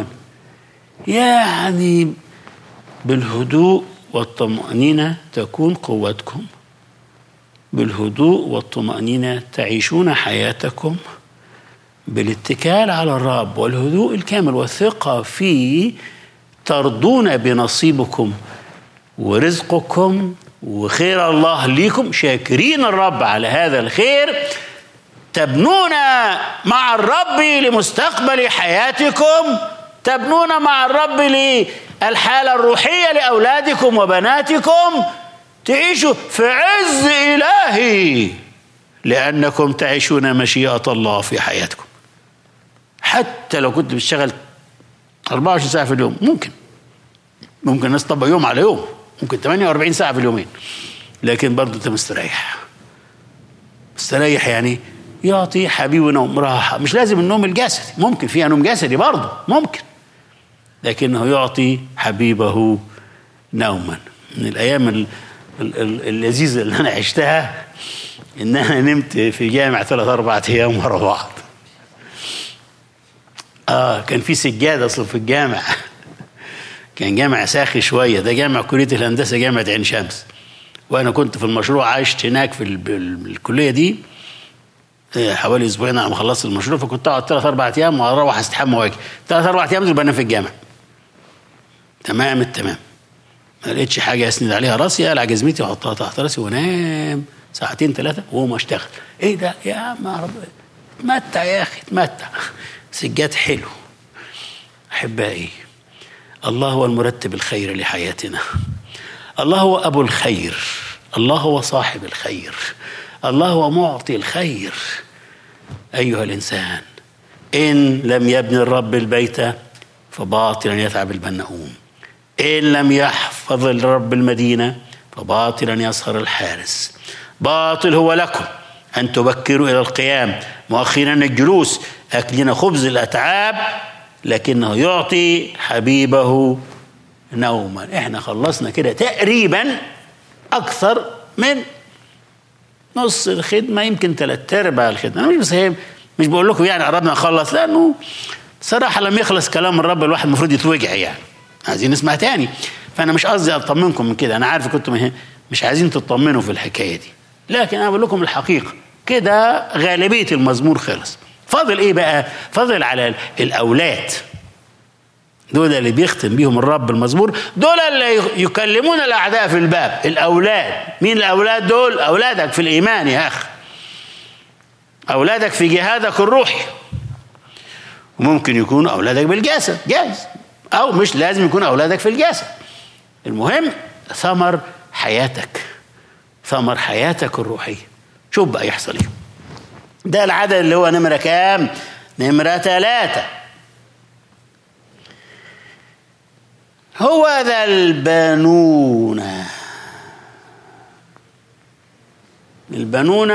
يعني بالهدوء والطمأنينة تكون قوتكم بالهدوء والطمأنينة تعيشون حياتكم بالاتكال على الرب والهدوء الكامل والثقة فيه ترضون بنصيبكم ورزقكم وخير الله ليكم شاكرين الرب على هذا الخير تبنون مع الرب لمستقبل حياتكم تبنون مع الرب للحالة الروحية لأولادكم وبناتكم تعيشوا في عز إلهي لأنكم تعيشون مشيئة الله في حياتكم حتى لو كنت بتشتغل 24 ساعة في اليوم ممكن ممكن الناس تطبق يوم على يوم ممكن 48 ساعة في اليومين لكن برضه أنت مستريح مستريح يعني يعطي حبيبه نوم راحة مش لازم النوم الجسدي ممكن فيها نوم جسدي برضه ممكن لكنه يعطي حبيبه نوما من الأيام ال ال ال اللذيذة اللي أنا عشتها إن أنا نمت في جامع ثلاث أربع أيام ورا بعض آه كان في سجادة أصلا في الجامع كان جامع ساخي شوية ده جامع كلية الهندسة جامعة عين شمس وأنا كنت في المشروع عايشت هناك في الكلية دي حوالي اسبوعين على ما خلصت المشروع فكنت اقعد ثلاث اربع ايام واروح استحمى واجي ثلاث اربع ايام دول بنام في الجامع تمام التمام ما لقيتش حاجه اسند عليها راسي اقلع جزمتي واحطها تحت راسي وانام ساعتين ثلاثه واقوم اشتغل ايه ده يا عم رب تمتع يا اخي تمتع سجاد حلو احبائي الله هو المرتب الخير لحياتنا الله هو ابو الخير الله هو صاحب الخير الله هو معطي الخير أيها الإنسان إن لم يبني الرب البيت فباطلا يتعب البناؤون إن لم يحفظ الرب المدينة فباطلا يسهر الحارس باطل هو لكم أن تبكروا إلى القيام مؤخرا الجلوس أكلنا خبز الأتعاب لكنه يعطي حبيبه نوما احنا خلصنا كده تقريبا أكثر من نص الخدمه يمكن ثلاث ارباع الخدمه انا مش بس مش بقول لكم يعني قربنا نخلص لانه صراحه لما يخلص كلام الرب الواحد المفروض يتوجع يعني عايزين نسمع تاني فانا مش قصدي اطمنكم من كده انا عارف كنتم مش عايزين تطمنوا في الحكايه دي لكن انا بقول لكم الحقيقه كده غالبيه المزمور خلص فاضل ايه بقى فاضل على الاولاد دول اللي بيختم بيهم الرب المزمور دول اللي يكلمون الاعداء في الباب الاولاد مين الاولاد دول اولادك في الايمان يا اخ اولادك في جهادك الروحي وممكن يكونوا اولادك بالجسد جايز او مش لازم يكون اولادك في الجسد المهم ثمر حياتك ثمر حياتك الروحيه شوف بقى يحصل ايه ده العدد اللي هو نمره كام نمره ثلاثه هو ذا البنون البنون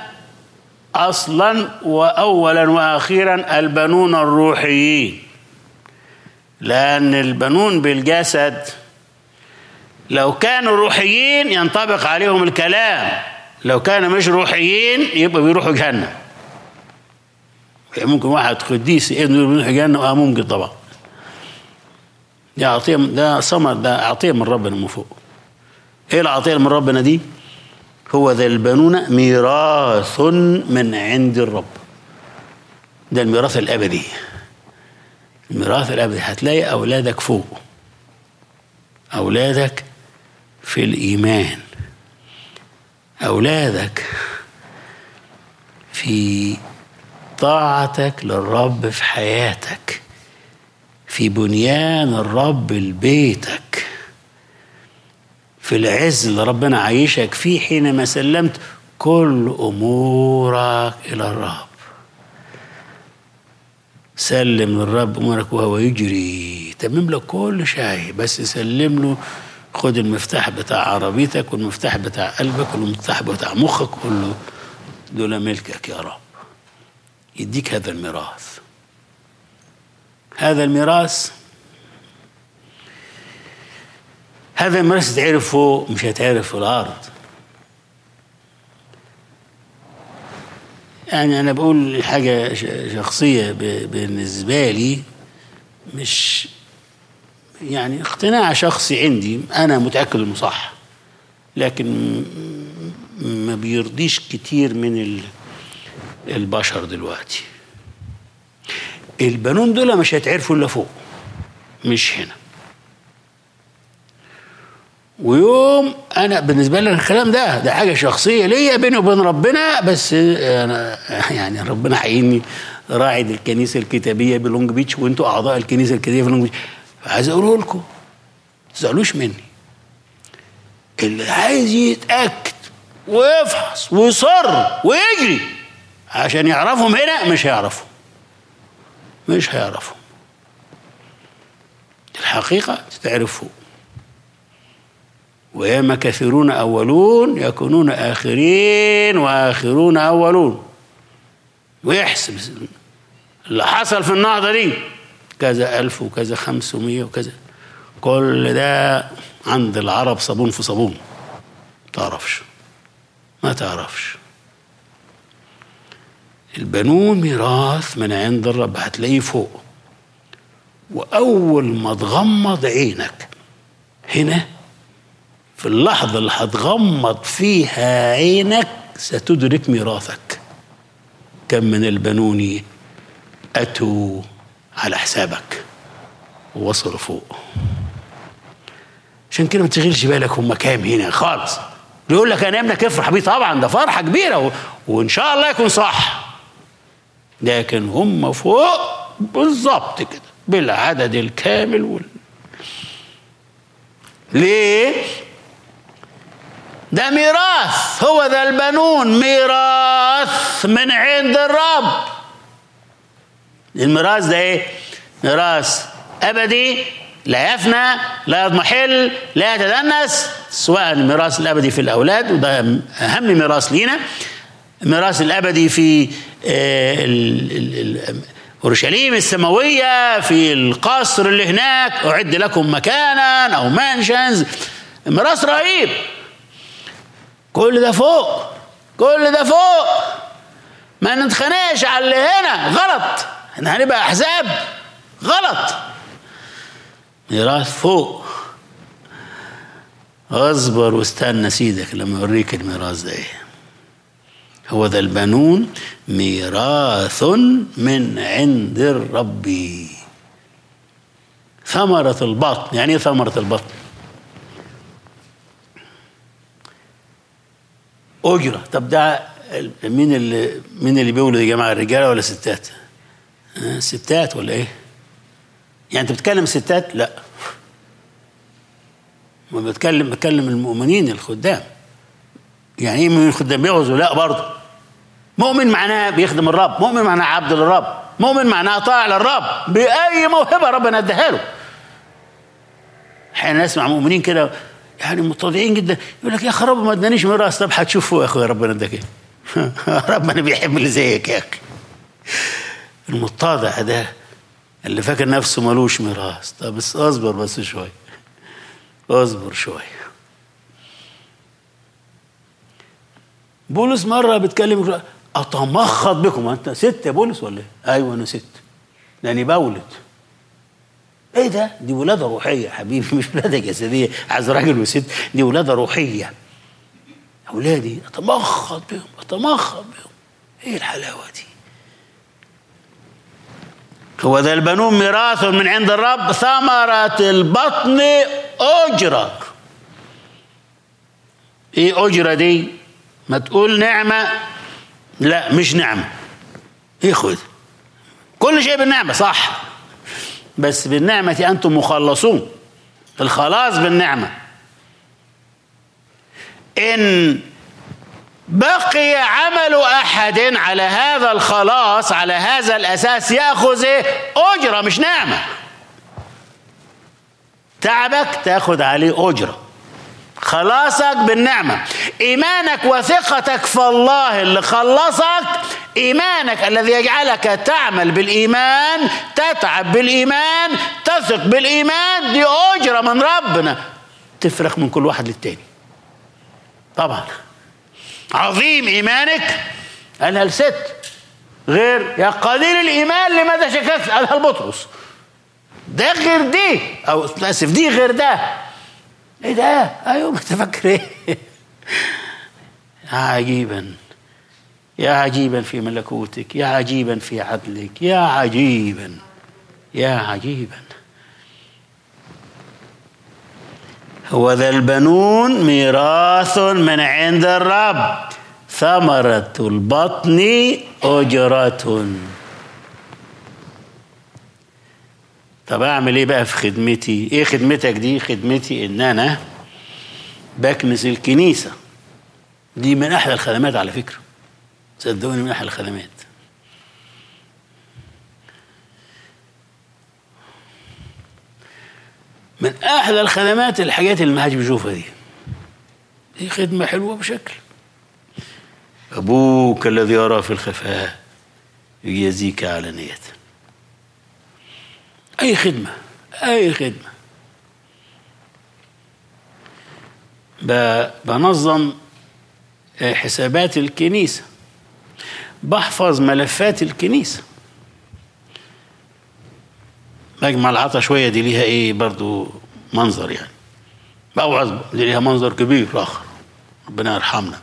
اصلا واولا واخيرا البنون الروحيين لان البنون بالجسد لو كانوا روحيين ينطبق عليهم الكلام لو كانوا مش روحيين يبقى بيروحوا جهنم ممكن واحد قديس ابنه يروح جهنم اه ممكن طبعا ده عطيه ده ثمر ده عطيه من ربنا من فوق ايه العطيه من ربنا دي هو ذا البنون ميراث من عند الرب ده الميراث الابدي الميراث الابدي هتلاقي اولادك فوق اولادك في الايمان اولادك في طاعتك للرب في حياتك في بنيان الرب لبيتك في العز اللي ربنا عايشك فيه حينما سلمت كل امورك الى الرب سلم للرب امورك وهو يجري تمم لك كل شيء بس سلم له خد المفتاح بتاع عربيتك والمفتاح بتاع قلبك والمفتاح بتاع مخك كله دول ملكك يا رب يديك هذا الميراث هذا الميراث هذا الميراث يتعرف فوق مش هيتعرف في الارض يعني انا بقول حاجه شخصيه بالنسبه لي مش يعني اقتناع شخصي عندي انا متاكد انه صح لكن ما بيرضيش كتير من البشر دلوقتي البنون دول مش هيتعرفوا الا فوق مش هنا ويوم انا بالنسبه لي الكلام ده ده حاجه شخصيه ليا بيني وبين ربنا بس انا يعني ربنا حقيقي راعد الكنيسه الكتابيه بلونج بيتش وانتوا اعضاء الكنيسه الكتابيه في لونج بيتش عايز اقوله لكم ما تزعلوش مني اللي عايز يتاكد ويفحص ويصر ويجري عشان يعرفهم هنا مش هيعرفوا مش هيعرفوا الحقيقه تتعرف فوق وياما كثيرون أولون يكونون آخرين وآخرون أولون ويحسب اللي حصل في النهضة دي كذا ألف وكذا خمسمية وكذا كل ده عند العرب صابون في صابون تعرفش ما تعرفش البنون ميراث من عند الرب هتلاقيه فوق وأول ما تغمض عينك هنا في اللحظة اللي هتغمض فيها عينك ستدرك ميراثك كم من البنون أتوا على حسابك ووصلوا فوق عشان كده ما تشغلش بالك هم كام هنا خالص يقول لك انا ابنك افرح بيه طبعا ده فرحه كبيره و... وان شاء الله يكون صح لكن هم فوق بالظبط كده بالعدد الكامل وال... ليه ده ميراث هو ذا البنون ميراث من عند الرب الميراث ده ايه ميراث ابدي لا يفنى لا يضمحل لا يتدنس سواء الميراث الابدي في الاولاد وده اهم ميراث لينا الميراث الابدي في اورشليم السماويه في القصر اللي هناك اعد لكم مكانا او مانشنز ميراث رهيب كل ده فوق كل ده فوق ما نتخانقش على اللي هنا غلط احنا هنبقى احزاب غلط ميراث فوق اصبر واستنى سيدك لما يوريك الميراث ده ايه هو ذا البنون ميراث من عند الرب ثمرة البطن يعني ايه ثمرة البطن أجرة طب ده مين اللي مين اللي بيولد يا جماعة الرجالة ولا ستات؟ آه ستات ولا إيه؟ يعني أنت بتكلم ستات؟ لا ما بتكلم بتكلم المؤمنين الخدام يعني ايه من الخدام بيغزوا لا برضه مؤمن معناه بيخدم الرب مؤمن معناه عبد للرب مؤمن معناه طاع للرب بأي موهبة ربنا اداها له احيانا نسمع مؤمنين كده يعني متواضعين جدا يقول لك يا اخي رب ما ادانيش ميراث طب هتشوفوا يا اخويا ربنا اداك ايه ربنا بيحب اللي زيك يا اخي المتواضع ده اللي فاكر نفسه ملوش ميراث طب بس اصبر بس شويه اصبر شويه بولس مره بيتكلم اتمخض بكم انت ست يا بولس ولا ايه؟ ايوه انا ست لاني بولد ايه ده؟ دي ولاده روحيه يا حبيبي مش ولاده جسديه عايز راجل وست دي ولاده روحيه اولادي اتمخض بهم اتمخض بهم ايه الحلاوه دي؟ هو ذا البنون ميراث من عند الرب ثمرة البطن أجرة إيه أجرة دي؟ ما تقول نعمة لا مش نعمة إيه خذ كل شيء بالنعمة صح بس بالنعمة أنتم مخلصون الخلاص بالنعمة إن بقي عمل أحد على هذا الخلاص على هذا الأساس يأخذ إيه؟ أجرة مش نعمة تعبك تاخد عليه أجرة خلاصك بالنعمة إيمانك وثقتك في الله اللي خلصك إيمانك الذي يجعلك تعمل بالإيمان تتعب بالإيمان تثق بالإيمان دي أجرة من ربنا تفرق من كل واحد للتاني طبعا عظيم إيمانك قالها الست غير يا قليل الإيمان لماذا شككت قالها البطرس ده غير دي أو آسف دي غير ده ايه ده ايوه ما تفكر ايه يا عجيبا يا عجيبا في ملكوتك يا عجيبا في عدلك يا عجيبا يا عجيبا هو ذا البنون ميراث من عند الرب ثمرة البطن أجرة طب اعمل ايه بقى في خدمتي ايه خدمتك دي خدمتي ان انا بكنس الكنيسة دي من احلى الخدمات على فكرة صدقوني من احلى الخدمات من احلى الخدمات الحاجات اللي ما حدش بيشوفها دي دي خدمة حلوة بشكل أبوك الذي يرى في الخفاء يجازيك علانية أي خدمة أي خدمة بنظم حسابات الكنيسة بحفظ ملفات الكنيسة مجمع العطا شوية دي ليها ايه برضو منظر يعني بوعظ دي ليها منظر كبير آخر ربنا يرحمنا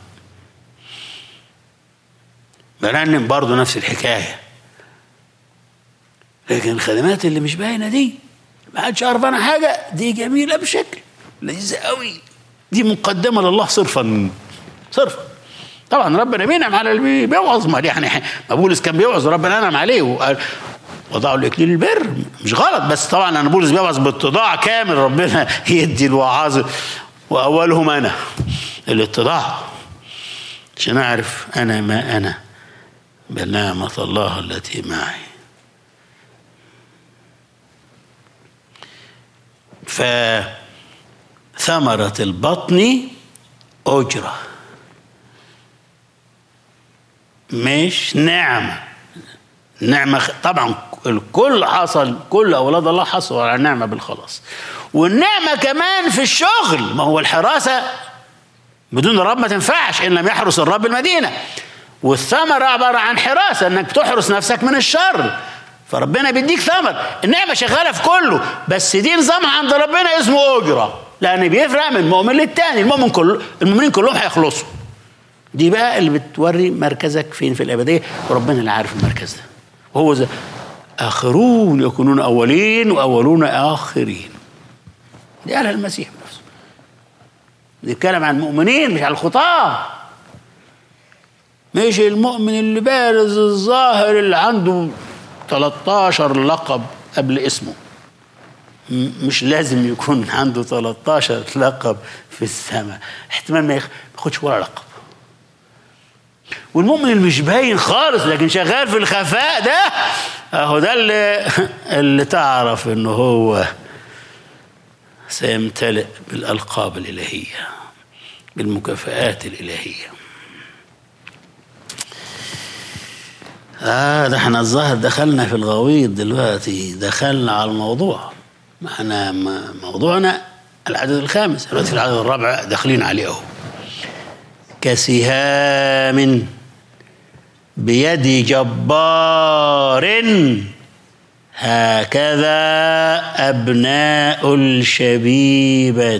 برنم برضو نفس الحكاية لكن الخدمات اللي مش باينة دي ما حدش عارف عنها حاجة دي جميلة بشكل لذيذة قوي دي مقدمة لله صرفا صرفا طبعا ربنا بينعم على اللي بيوعظ ما يعني ما بولس كان بيوعظ ربنا انعم عليه وقال وضعوا الاكليل البر مش غلط بس طبعا انا بولس بيوعظ باتضاع كامل ربنا يدي الوعاظ واولهم انا الاتضاع عشان اعرف انا ما انا بنعمة الله التي معي فثمرة البطن أجرة مش نعمة نعمة طبعا الكل حصل كل أولاد الله حصلوا على النعمة بالخلاص والنعمة كمان في الشغل ما هو الحراسة بدون الرب ما تنفعش إن لم يحرس الرب المدينة والثمرة عبارة عن حراسة إنك تحرس نفسك من الشر فربنا بيديك ثمر النعمة شغالة في كله بس دي نظامها عند ربنا اسمه أجرة لأن بيفرق من مؤمن للتاني المؤمن كل المؤمنين كلهم هيخلصوا دي بقى اللي بتوري مركزك فين في الأبدية وربنا اللي عارف المركز ده وهو ذا آخرون يكونون أولين وأولون آخرين دي قالها المسيح نفسه بيتكلم عن المؤمنين مش على الخطاة مش المؤمن اللي بارز الظاهر اللي عنده 13 لقب قبل اسمه مش لازم يكون عنده 13 لقب في السماء احتمال ما ياخدش ولا لقب والمؤمن اللي مش باين خالص لكن شغال في الخفاء ده اهو ده اللي اللي تعرف انه هو سيمتلئ بالالقاب الالهيه بالمكافآت الالهيه آه ده احنا الظاهر دخلنا في الغويط دلوقتي دخلنا على الموضوع احنا موضوعنا العدد الخامس دلوقتي في العدد الرابع داخلين عليه اهو كسهام بيد جبار هكذا أبناء الشبيبة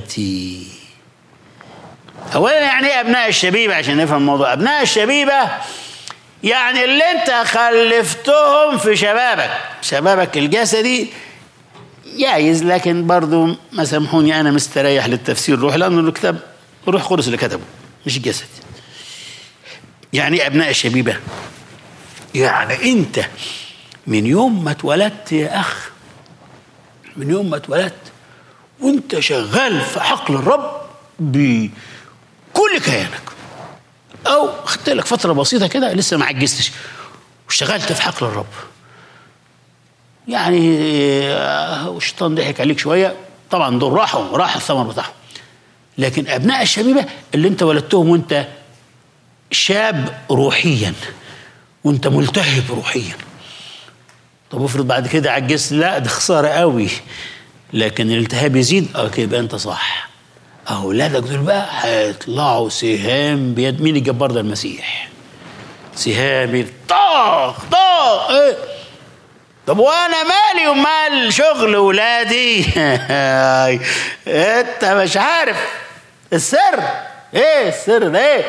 أولا يعني إيه أبناء الشبيبة عشان نفهم الموضوع أبناء الشبيبة يعني اللي انت خلفتهم في شبابك شبابك الجسدي جايز لكن برضو ما سامحوني انا مستريح للتفسير روح لانه الكتاب روح قدس اللي كتبه مش الجسد يعني ابناء الشبيبه يعني انت من يوم ما اتولدت يا اخ من يوم ما اتولدت وانت شغال في حقل الرب بكل كيانك او خدت لك فتره بسيطه كده لسه ما عجزتش واشتغلت في حقل الرب يعني آه، والشيطان ضحك عليك شويه طبعا دول راحوا راح الثمر بتاعهم لكن ابناء الشبيبه اللي انت ولدتهم وانت شاب روحيا وانت ملتهب روحيا طب افرض بعد كده عجزت لا ده خساره قوي لكن الالتهاب يزيد اه كده يبقى انت صح اولادك دول بقى هيطلعوا سهام بيد مين الجبار ده المسيح سهام طاخ طاخ ايه طب وانا مالي ومال شغل ولادي انت مش عارف السر ايه السر ده ايه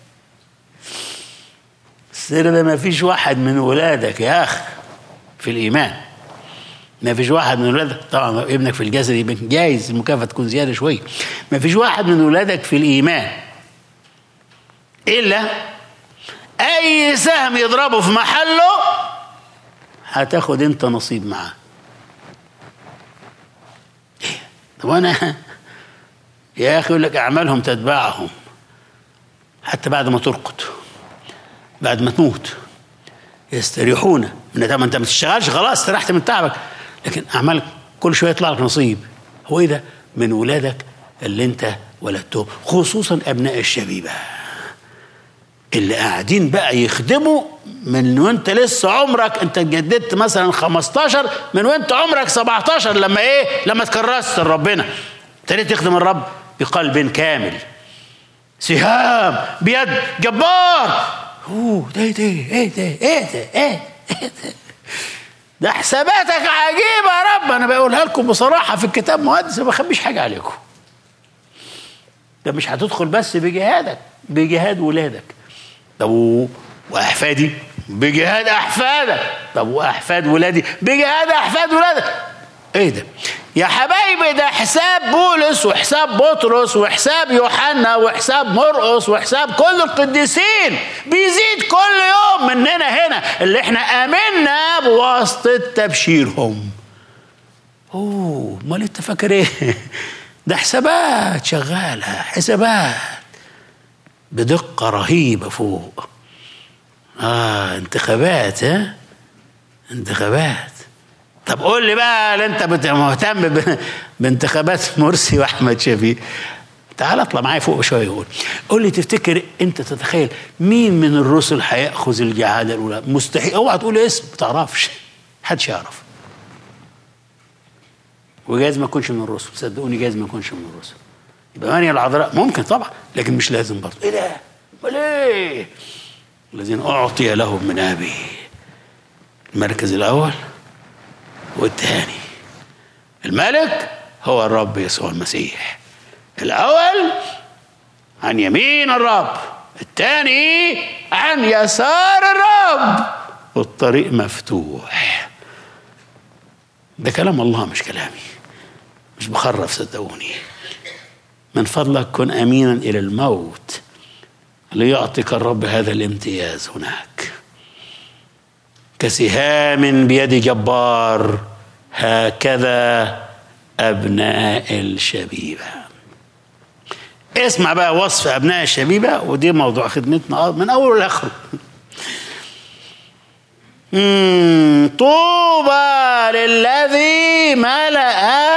السر ده ما فيش واحد من ولادك يا اخ في الايمان ما فيش واحد من ولادك طبعا ابنك في الجسد يبقى جايز المكافاه تكون زياده شويه ما فيش واحد من ولادك في الايمان الا اي سهم يضربه في محله هتاخد انت نصيب معاه إيه؟ طب انا يا اخي يقول لك اعمالهم تتبعهم حتى بعد ما ترقد بعد ما تموت يستريحون من ما انت ما تشتغلش خلاص استريحت من تعبك لكن اعمالك كل شويه يطلع لك نصيب هو ايه ده من ولادك اللي انت ولدتهم خصوصا ابناء الشبيبه اللي قاعدين بقى يخدموا من وانت لسه عمرك انت جددت مثلا 15 من وانت عمرك 17 لما ايه لما تكرست لربنا ابتديت تخدم الرب بقلب كامل سهام بيد جبار اوه ده ده ايه ده ايه ده ايه ده ده حساباتك عجيبة يا رب أنا بقولها لكم بصراحة في الكتاب مقدس ما بخبيش حاجة عليكم ده مش هتدخل بس بجهادك بجهاد ولادك طب وأحفادي بجهاد أحفادك طب وأحفاد ولادي بجهاد أحفاد ولادك إيه ده يا حبايبي ده حساب بولس وحساب بطرس وحساب يوحنا وحساب مرقس وحساب كل القديسين بيزيد كل يوم مننا هنا اللي احنا امنا بواسطه تبشيرهم اوه امال انت فاكر ايه ده حسابات شغاله حسابات بدقه رهيبه فوق اه انتخابات ها انتخابات طب قول لي بقى اللي انت مهتم بانتخابات مرسي واحمد شفيق تعال اطلع معايا فوق شويه يقول قول لي تفتكر انت تتخيل مين من الرسل هياخذ الجعاده الاولى مستحيل اوعى تقول اسم ما تعرفش محدش يعرف وجايز ما يكونش من الرسل صدقوني جايز ما يكونش من الرسل يبقى مانيا العذراء ممكن طبعا لكن مش لازم برضه ايه ده امال ايه الذين اعطي لهم من ابي المركز الاول والثاني الملك هو الرب يسوع المسيح الأول عن يمين الرب الثاني عن يسار الرب والطريق مفتوح ده كلام الله مش كلامي مش بخرف صدقوني من فضلك كن امينا الى الموت ليعطيك الرب هذا الامتياز هناك كسهام بيد جبار هكذا أبناء الشبيبة اسمع بقى وصف أبناء الشبيبة ودي موضوع خدمتنا من أول لآخره طوبى للذي ملأ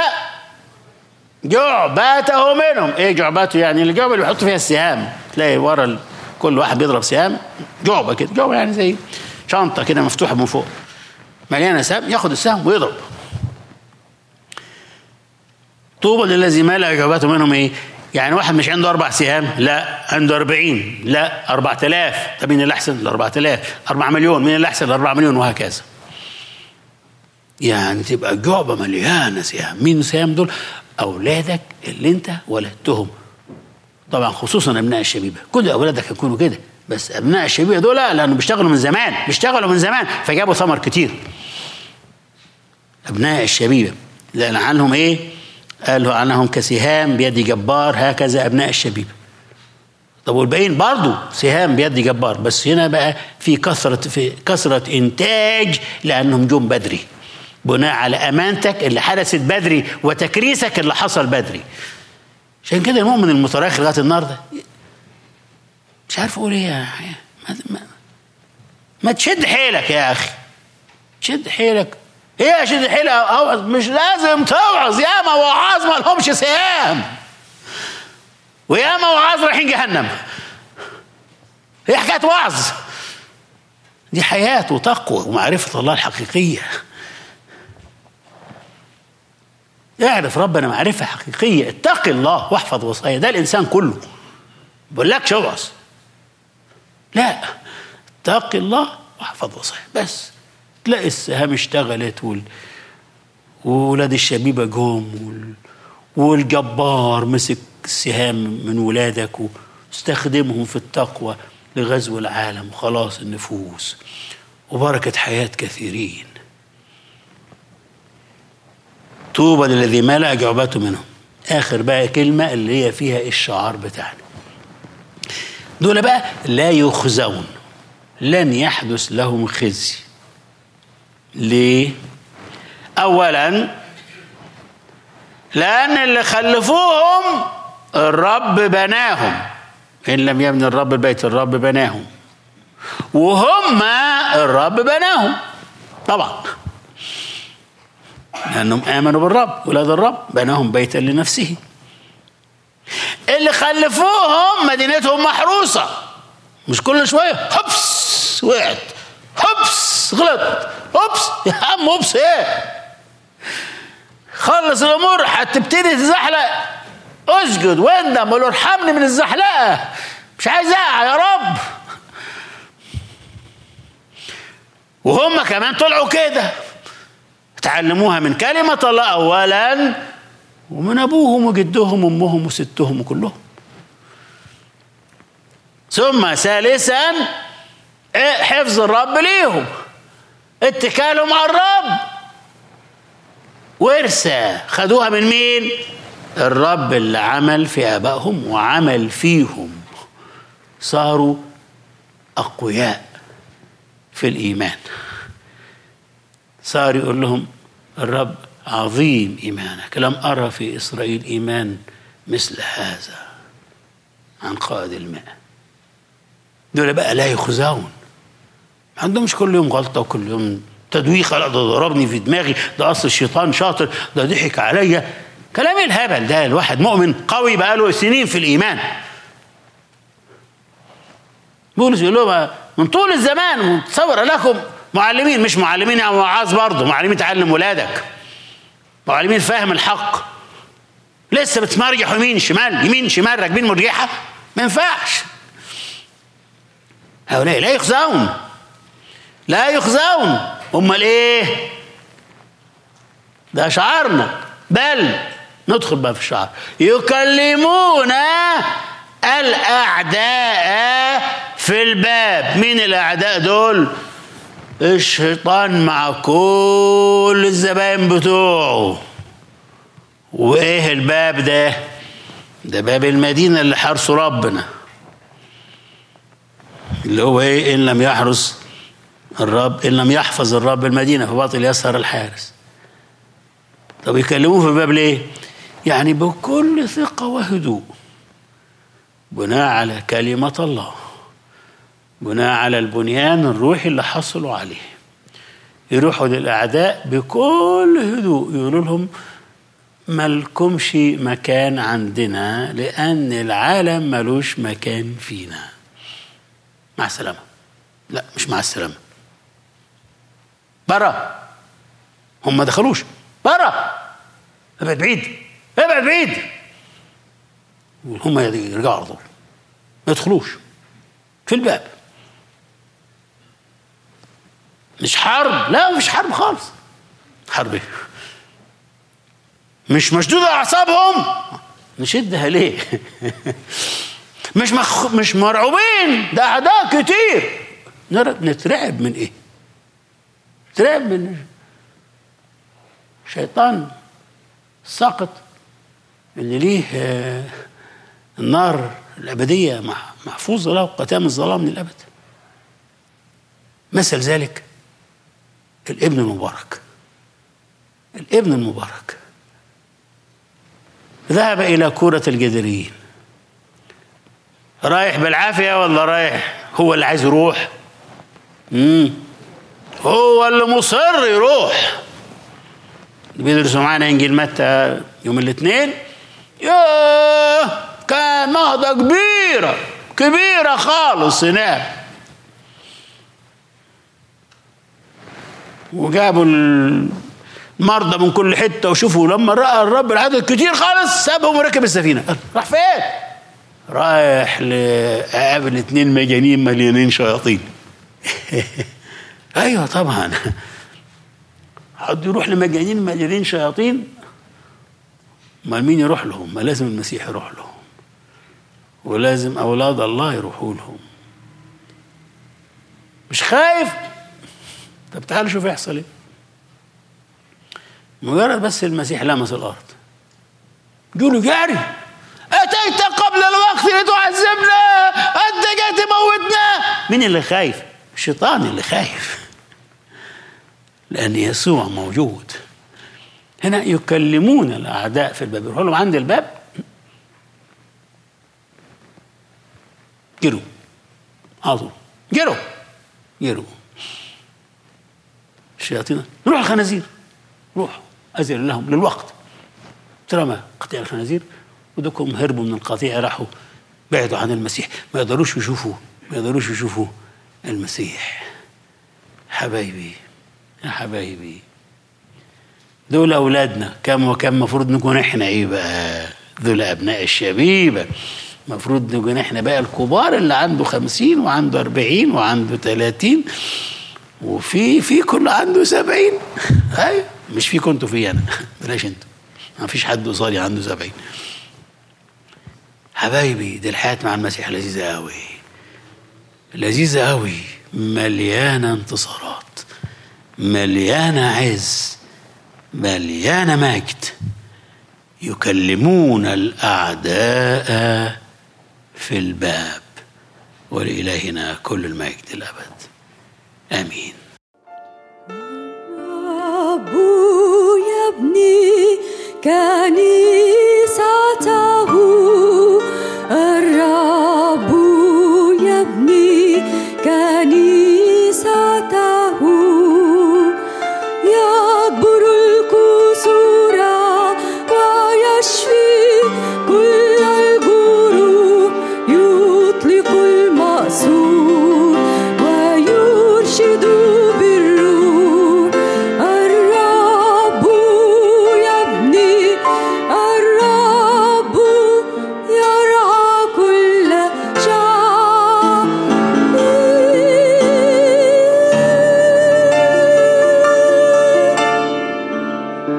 جعباته منهم ايه جعباته يعني الجعبه اللي بيحط فيها السهام تلاقي ورا كل واحد بيضرب سهام جعبه كده جعبه يعني زي شنطه كده مفتوحه من فوق مليانه سهم ياخد السهم ويضرب طوبى للذي ملأ جواباته منهم ايه؟ يعني واحد مش عنده اربع سهام لا عنده 40 لا 4000 طب مين اللي احسن؟ ال 4000 4 مليون مين اللي احسن؟ ال 4 مليون وهكذا يعني تبقى جعبة مليانة سهام مين السهام دول؟ أولادك اللي أنت ولدتهم طبعا خصوصا أبناء الشبيبة كل أولادك يكونوا كده بس ابناء الشبيبه دول لانه بيشتغلوا من زمان بيشتغلوا من زمان فجابوا ثمر كتير ابناء الشبيبه لان عنهم ايه قالوا عنهم كسهام بيد جبار هكذا ابناء الشبيبه طب والباقيين برضه سهام بيد جبار بس هنا بقى في كثره في كثره انتاج لانهم جم بدري بناء على امانتك اللي حدثت بدري وتكريسك اللي حصل بدري عشان كده المؤمن المتراخي لغايه النهارده مش عارف اقول ايه يا ما, ما, ما تشد حيلك يا اخي تشد حيلك ايه شد حيلك أو مش لازم توعظ ياما وعاظ ما لهمش سهام وياما وعاظ رايحين جهنم هي حكايه وعظ دي حياة وتقوى ومعرفة الله الحقيقية اعرف ربنا معرفة حقيقية اتقي الله واحفظ وصايا ده الإنسان كله بقولكش اوعظ لا اتقي الله واحفظ وصايا بس تلاقي السهام اشتغلت وال... وولاد الشبيبة جم وال... والجبار مسك سهام من ولادك واستخدمهم في التقوى لغزو العالم وخلاص النفوس وبركة حياة كثيرين طوبى للذي ملأ جعبته منهم آخر بقى كلمة اللي هي فيها الشعار بتاعنا دول بقى لا يخزون لن يحدث لهم خزي ليه أولا لأن اللي خلفوهم الرب بناهم إن لم يبني الرب البيت الرب بناهم وهم الرب بناهم طبعا لأنهم آمنوا بالرب ولاد الرب بناهم بيتا لنفسه اللي خلفوهم مدينتهم محروسة مش كل شوية هبس وقعت هبس غلط هبس يا عم هبس ايه خلص الامور هتبتدي تزحلق اسجد واندم وقول ارحمني من الزحلقه مش عايز اقع يا رب وهم كمان طلعوا كده تعلموها من كلمة الله أولا ومن أبوهم وجدهم وأمهم وستهم وكلهم ثم ثالثا حفظ الرب ليهم اتكالهم على الرب ورثة خدوها من مين الرب اللي عمل في آبائهم وعمل فيهم صاروا أقوياء في الإيمان صار يقول لهم الرب عظيم إيمانك لم أرى في إسرائيل إيمان مثل هذا عن قائد الماء دول بقى لا يخزون ما عندهمش كل يوم غلطة وكل يوم تدويخة لا ده ضربني في دماغي ده أصل الشيطان شاطر ده ضحك عليا كلام الهبل ده الواحد مؤمن قوي بقاله سنين في الإيمان بولس يقول لهم من طول الزمان متصور لكم معلمين مش معلمين يعني وعاظ برضه معلمين تعلم ولادك معلمين فاهم الحق لسه بتمرجح يمين شمال يمين شمال راكبين مرجحه ما ينفعش هؤلاء لا يخزون لا يخزون امال ايه ده شعارنا بل ندخل بقى في الشعر يكلمون الاعداء في الباب مين الاعداء دول الشيطان مع كل الزباين بتوعه وايه الباب ده ده باب المدينه اللي حرسه ربنا اللي هو ايه ان لم يحرس الرب ان لم يحفظ الرب المدينه فباطل يسهر الحارس طب يكلموه في الباب ليه يعني بكل ثقه وهدوء بناء على كلمه الله بناء على البنيان الروحي اللي حصلوا عليه يروحوا للأعداء بكل هدوء يقولوا لهم مالكمش مكان عندنا لأن العالم ملوش مكان فينا مع السلامة لا مش مع السلامة برا هم ما دخلوش برا ابعد بعيد ابعد بعيد هم يرجعوا على طول ما يدخلوش في الباب مش حرب لا مش حرب خالص حرب ايه مش مشدودة أعصابهم نشدها ليه مش مخ... مش مرعوبين ده أعداء كتير نترعب من إيه؟ نترعب من شيطان ساقط اللي ليه النار الأبدية محفوظة له قتام الظلام من الأبد مثل ذلك الابن المبارك الابن المبارك ذهب إلى كورة الجدريين رايح بالعافيه ولا رايح هو اللي عايز يروح امم هو اللي مصر يروح بيدرسوا معانا انجيل متى يوم الاثنين ياه كان نهضه كبيره كبيره خالص هناك وجابوا المرضى من كل حته وشوفوا لما راى الرب العدد كتير خالص سابهم وركب السفينه قال راح فين؟ رايح لقابل اتنين مجانين مليانين شياطين ايوه طبعا حد يروح لمجانين مليانين شياطين امال مين يروح لهم؟ ما لازم المسيح يروح لهم ولازم اولاد الله يروحوا لهم مش خايف طب تعالوا شوف يحصل ايه مجرد بس المسيح لمس الارض يقولوا جاري اتيت قبل الوقت لتعذبنا انت جاي تموتنا مين اللي خايف الشيطان اللي خايف لان يسوع موجود هنا يكلمون الاعداء في الباب يروحوا لهم عند الباب جروا على طول جروا جروا الشياطين نروح الخنازير روح أزل لهم للوقت ترمى قطيع الخنازير ودكم هربوا من القطيع راحوا بعدوا عن المسيح ما يقدروش يشوفوا ما يقدروش يشوفوا المسيح حبايبي يا حبايبي دول أولادنا كم وكم مفروض نكون إحنا إيه بقى دول أبناء الشبيبة مفروض نكون إحنا بقى الكبار اللي عنده خمسين وعنده أربعين وعنده تلاتين وفي في كل عنده سبعين ايوه مش في كنتوا في انا بلاش انتوا ما فيش حد قصادي عنده سبعين حبايبي دي الحياة مع المسيح لذيذة قوي لذيذة قوي مليانة انتصارات مليانة عز مليانة مجد يكلمون الأعداء في الباب ولإلهنا كل المجد الأبد آمين الرب يبني كنيسته الرب يبني كنيسته يكبر الكسور ويشفي كل الجروح يطلق المأسور ويرشد بالروح الرب يبني الرب يرعى كل شعب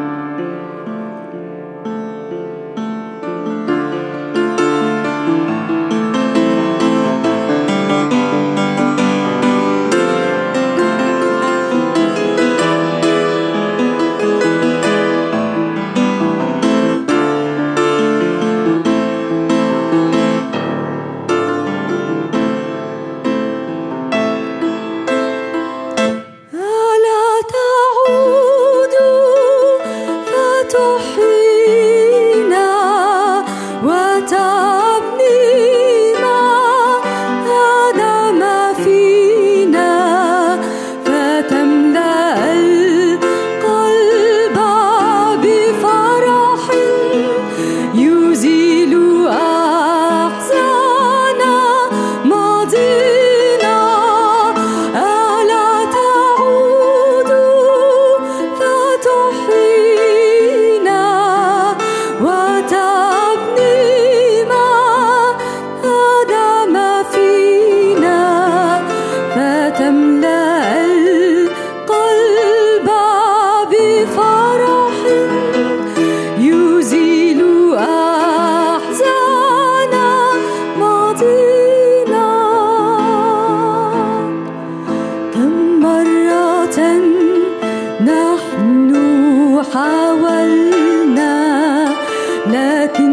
ألا تعود فتحيينا وتبني ما هدم فينا فتملأ القلب بفرح يزيل أحزان ماضينا ألا تعود فتحيينا وتبني ما هدم فينا فتملأ القلب بفرح يزيل أحزان ماضينا كم مرة نحن حاولنا لكن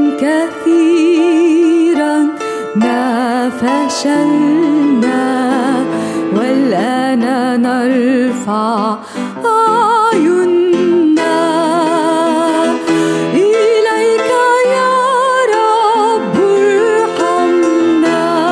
كثيرا ما فشلنا والآن نرفع أعيننا إليك يا رب ارحمنا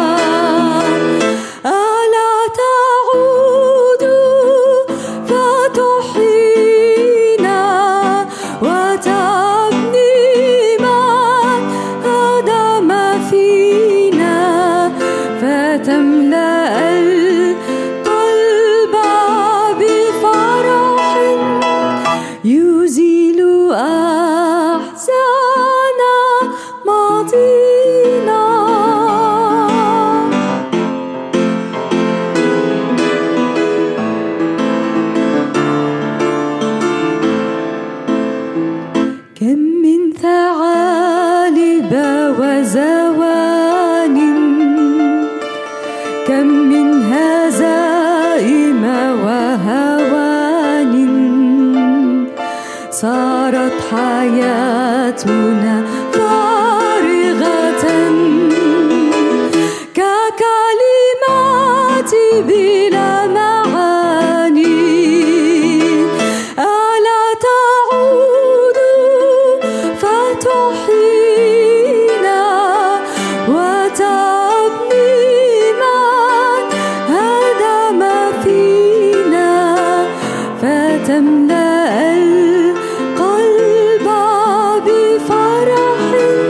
كم من هزائم وهوان صارت حياتنا فارغة ككلمات بلا معاني ألا تعود فتحيينا وتبني من هدم فينا فتملأ القلب بفرح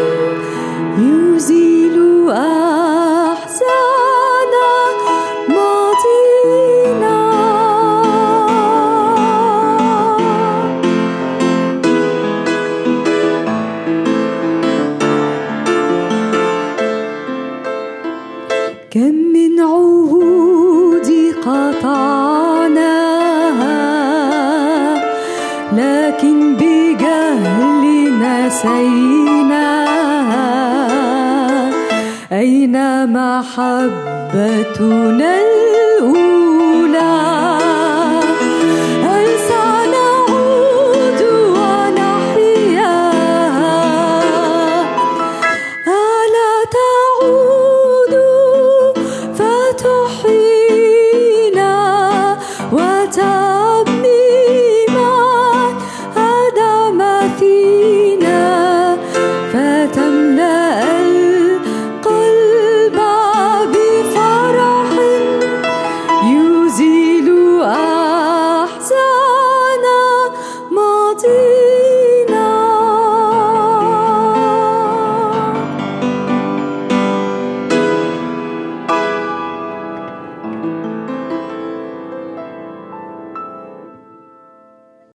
يزيل أحزان ماضينا كم من عهود قطعناها لكن بجهل نسيناها أين محبتنا الأولى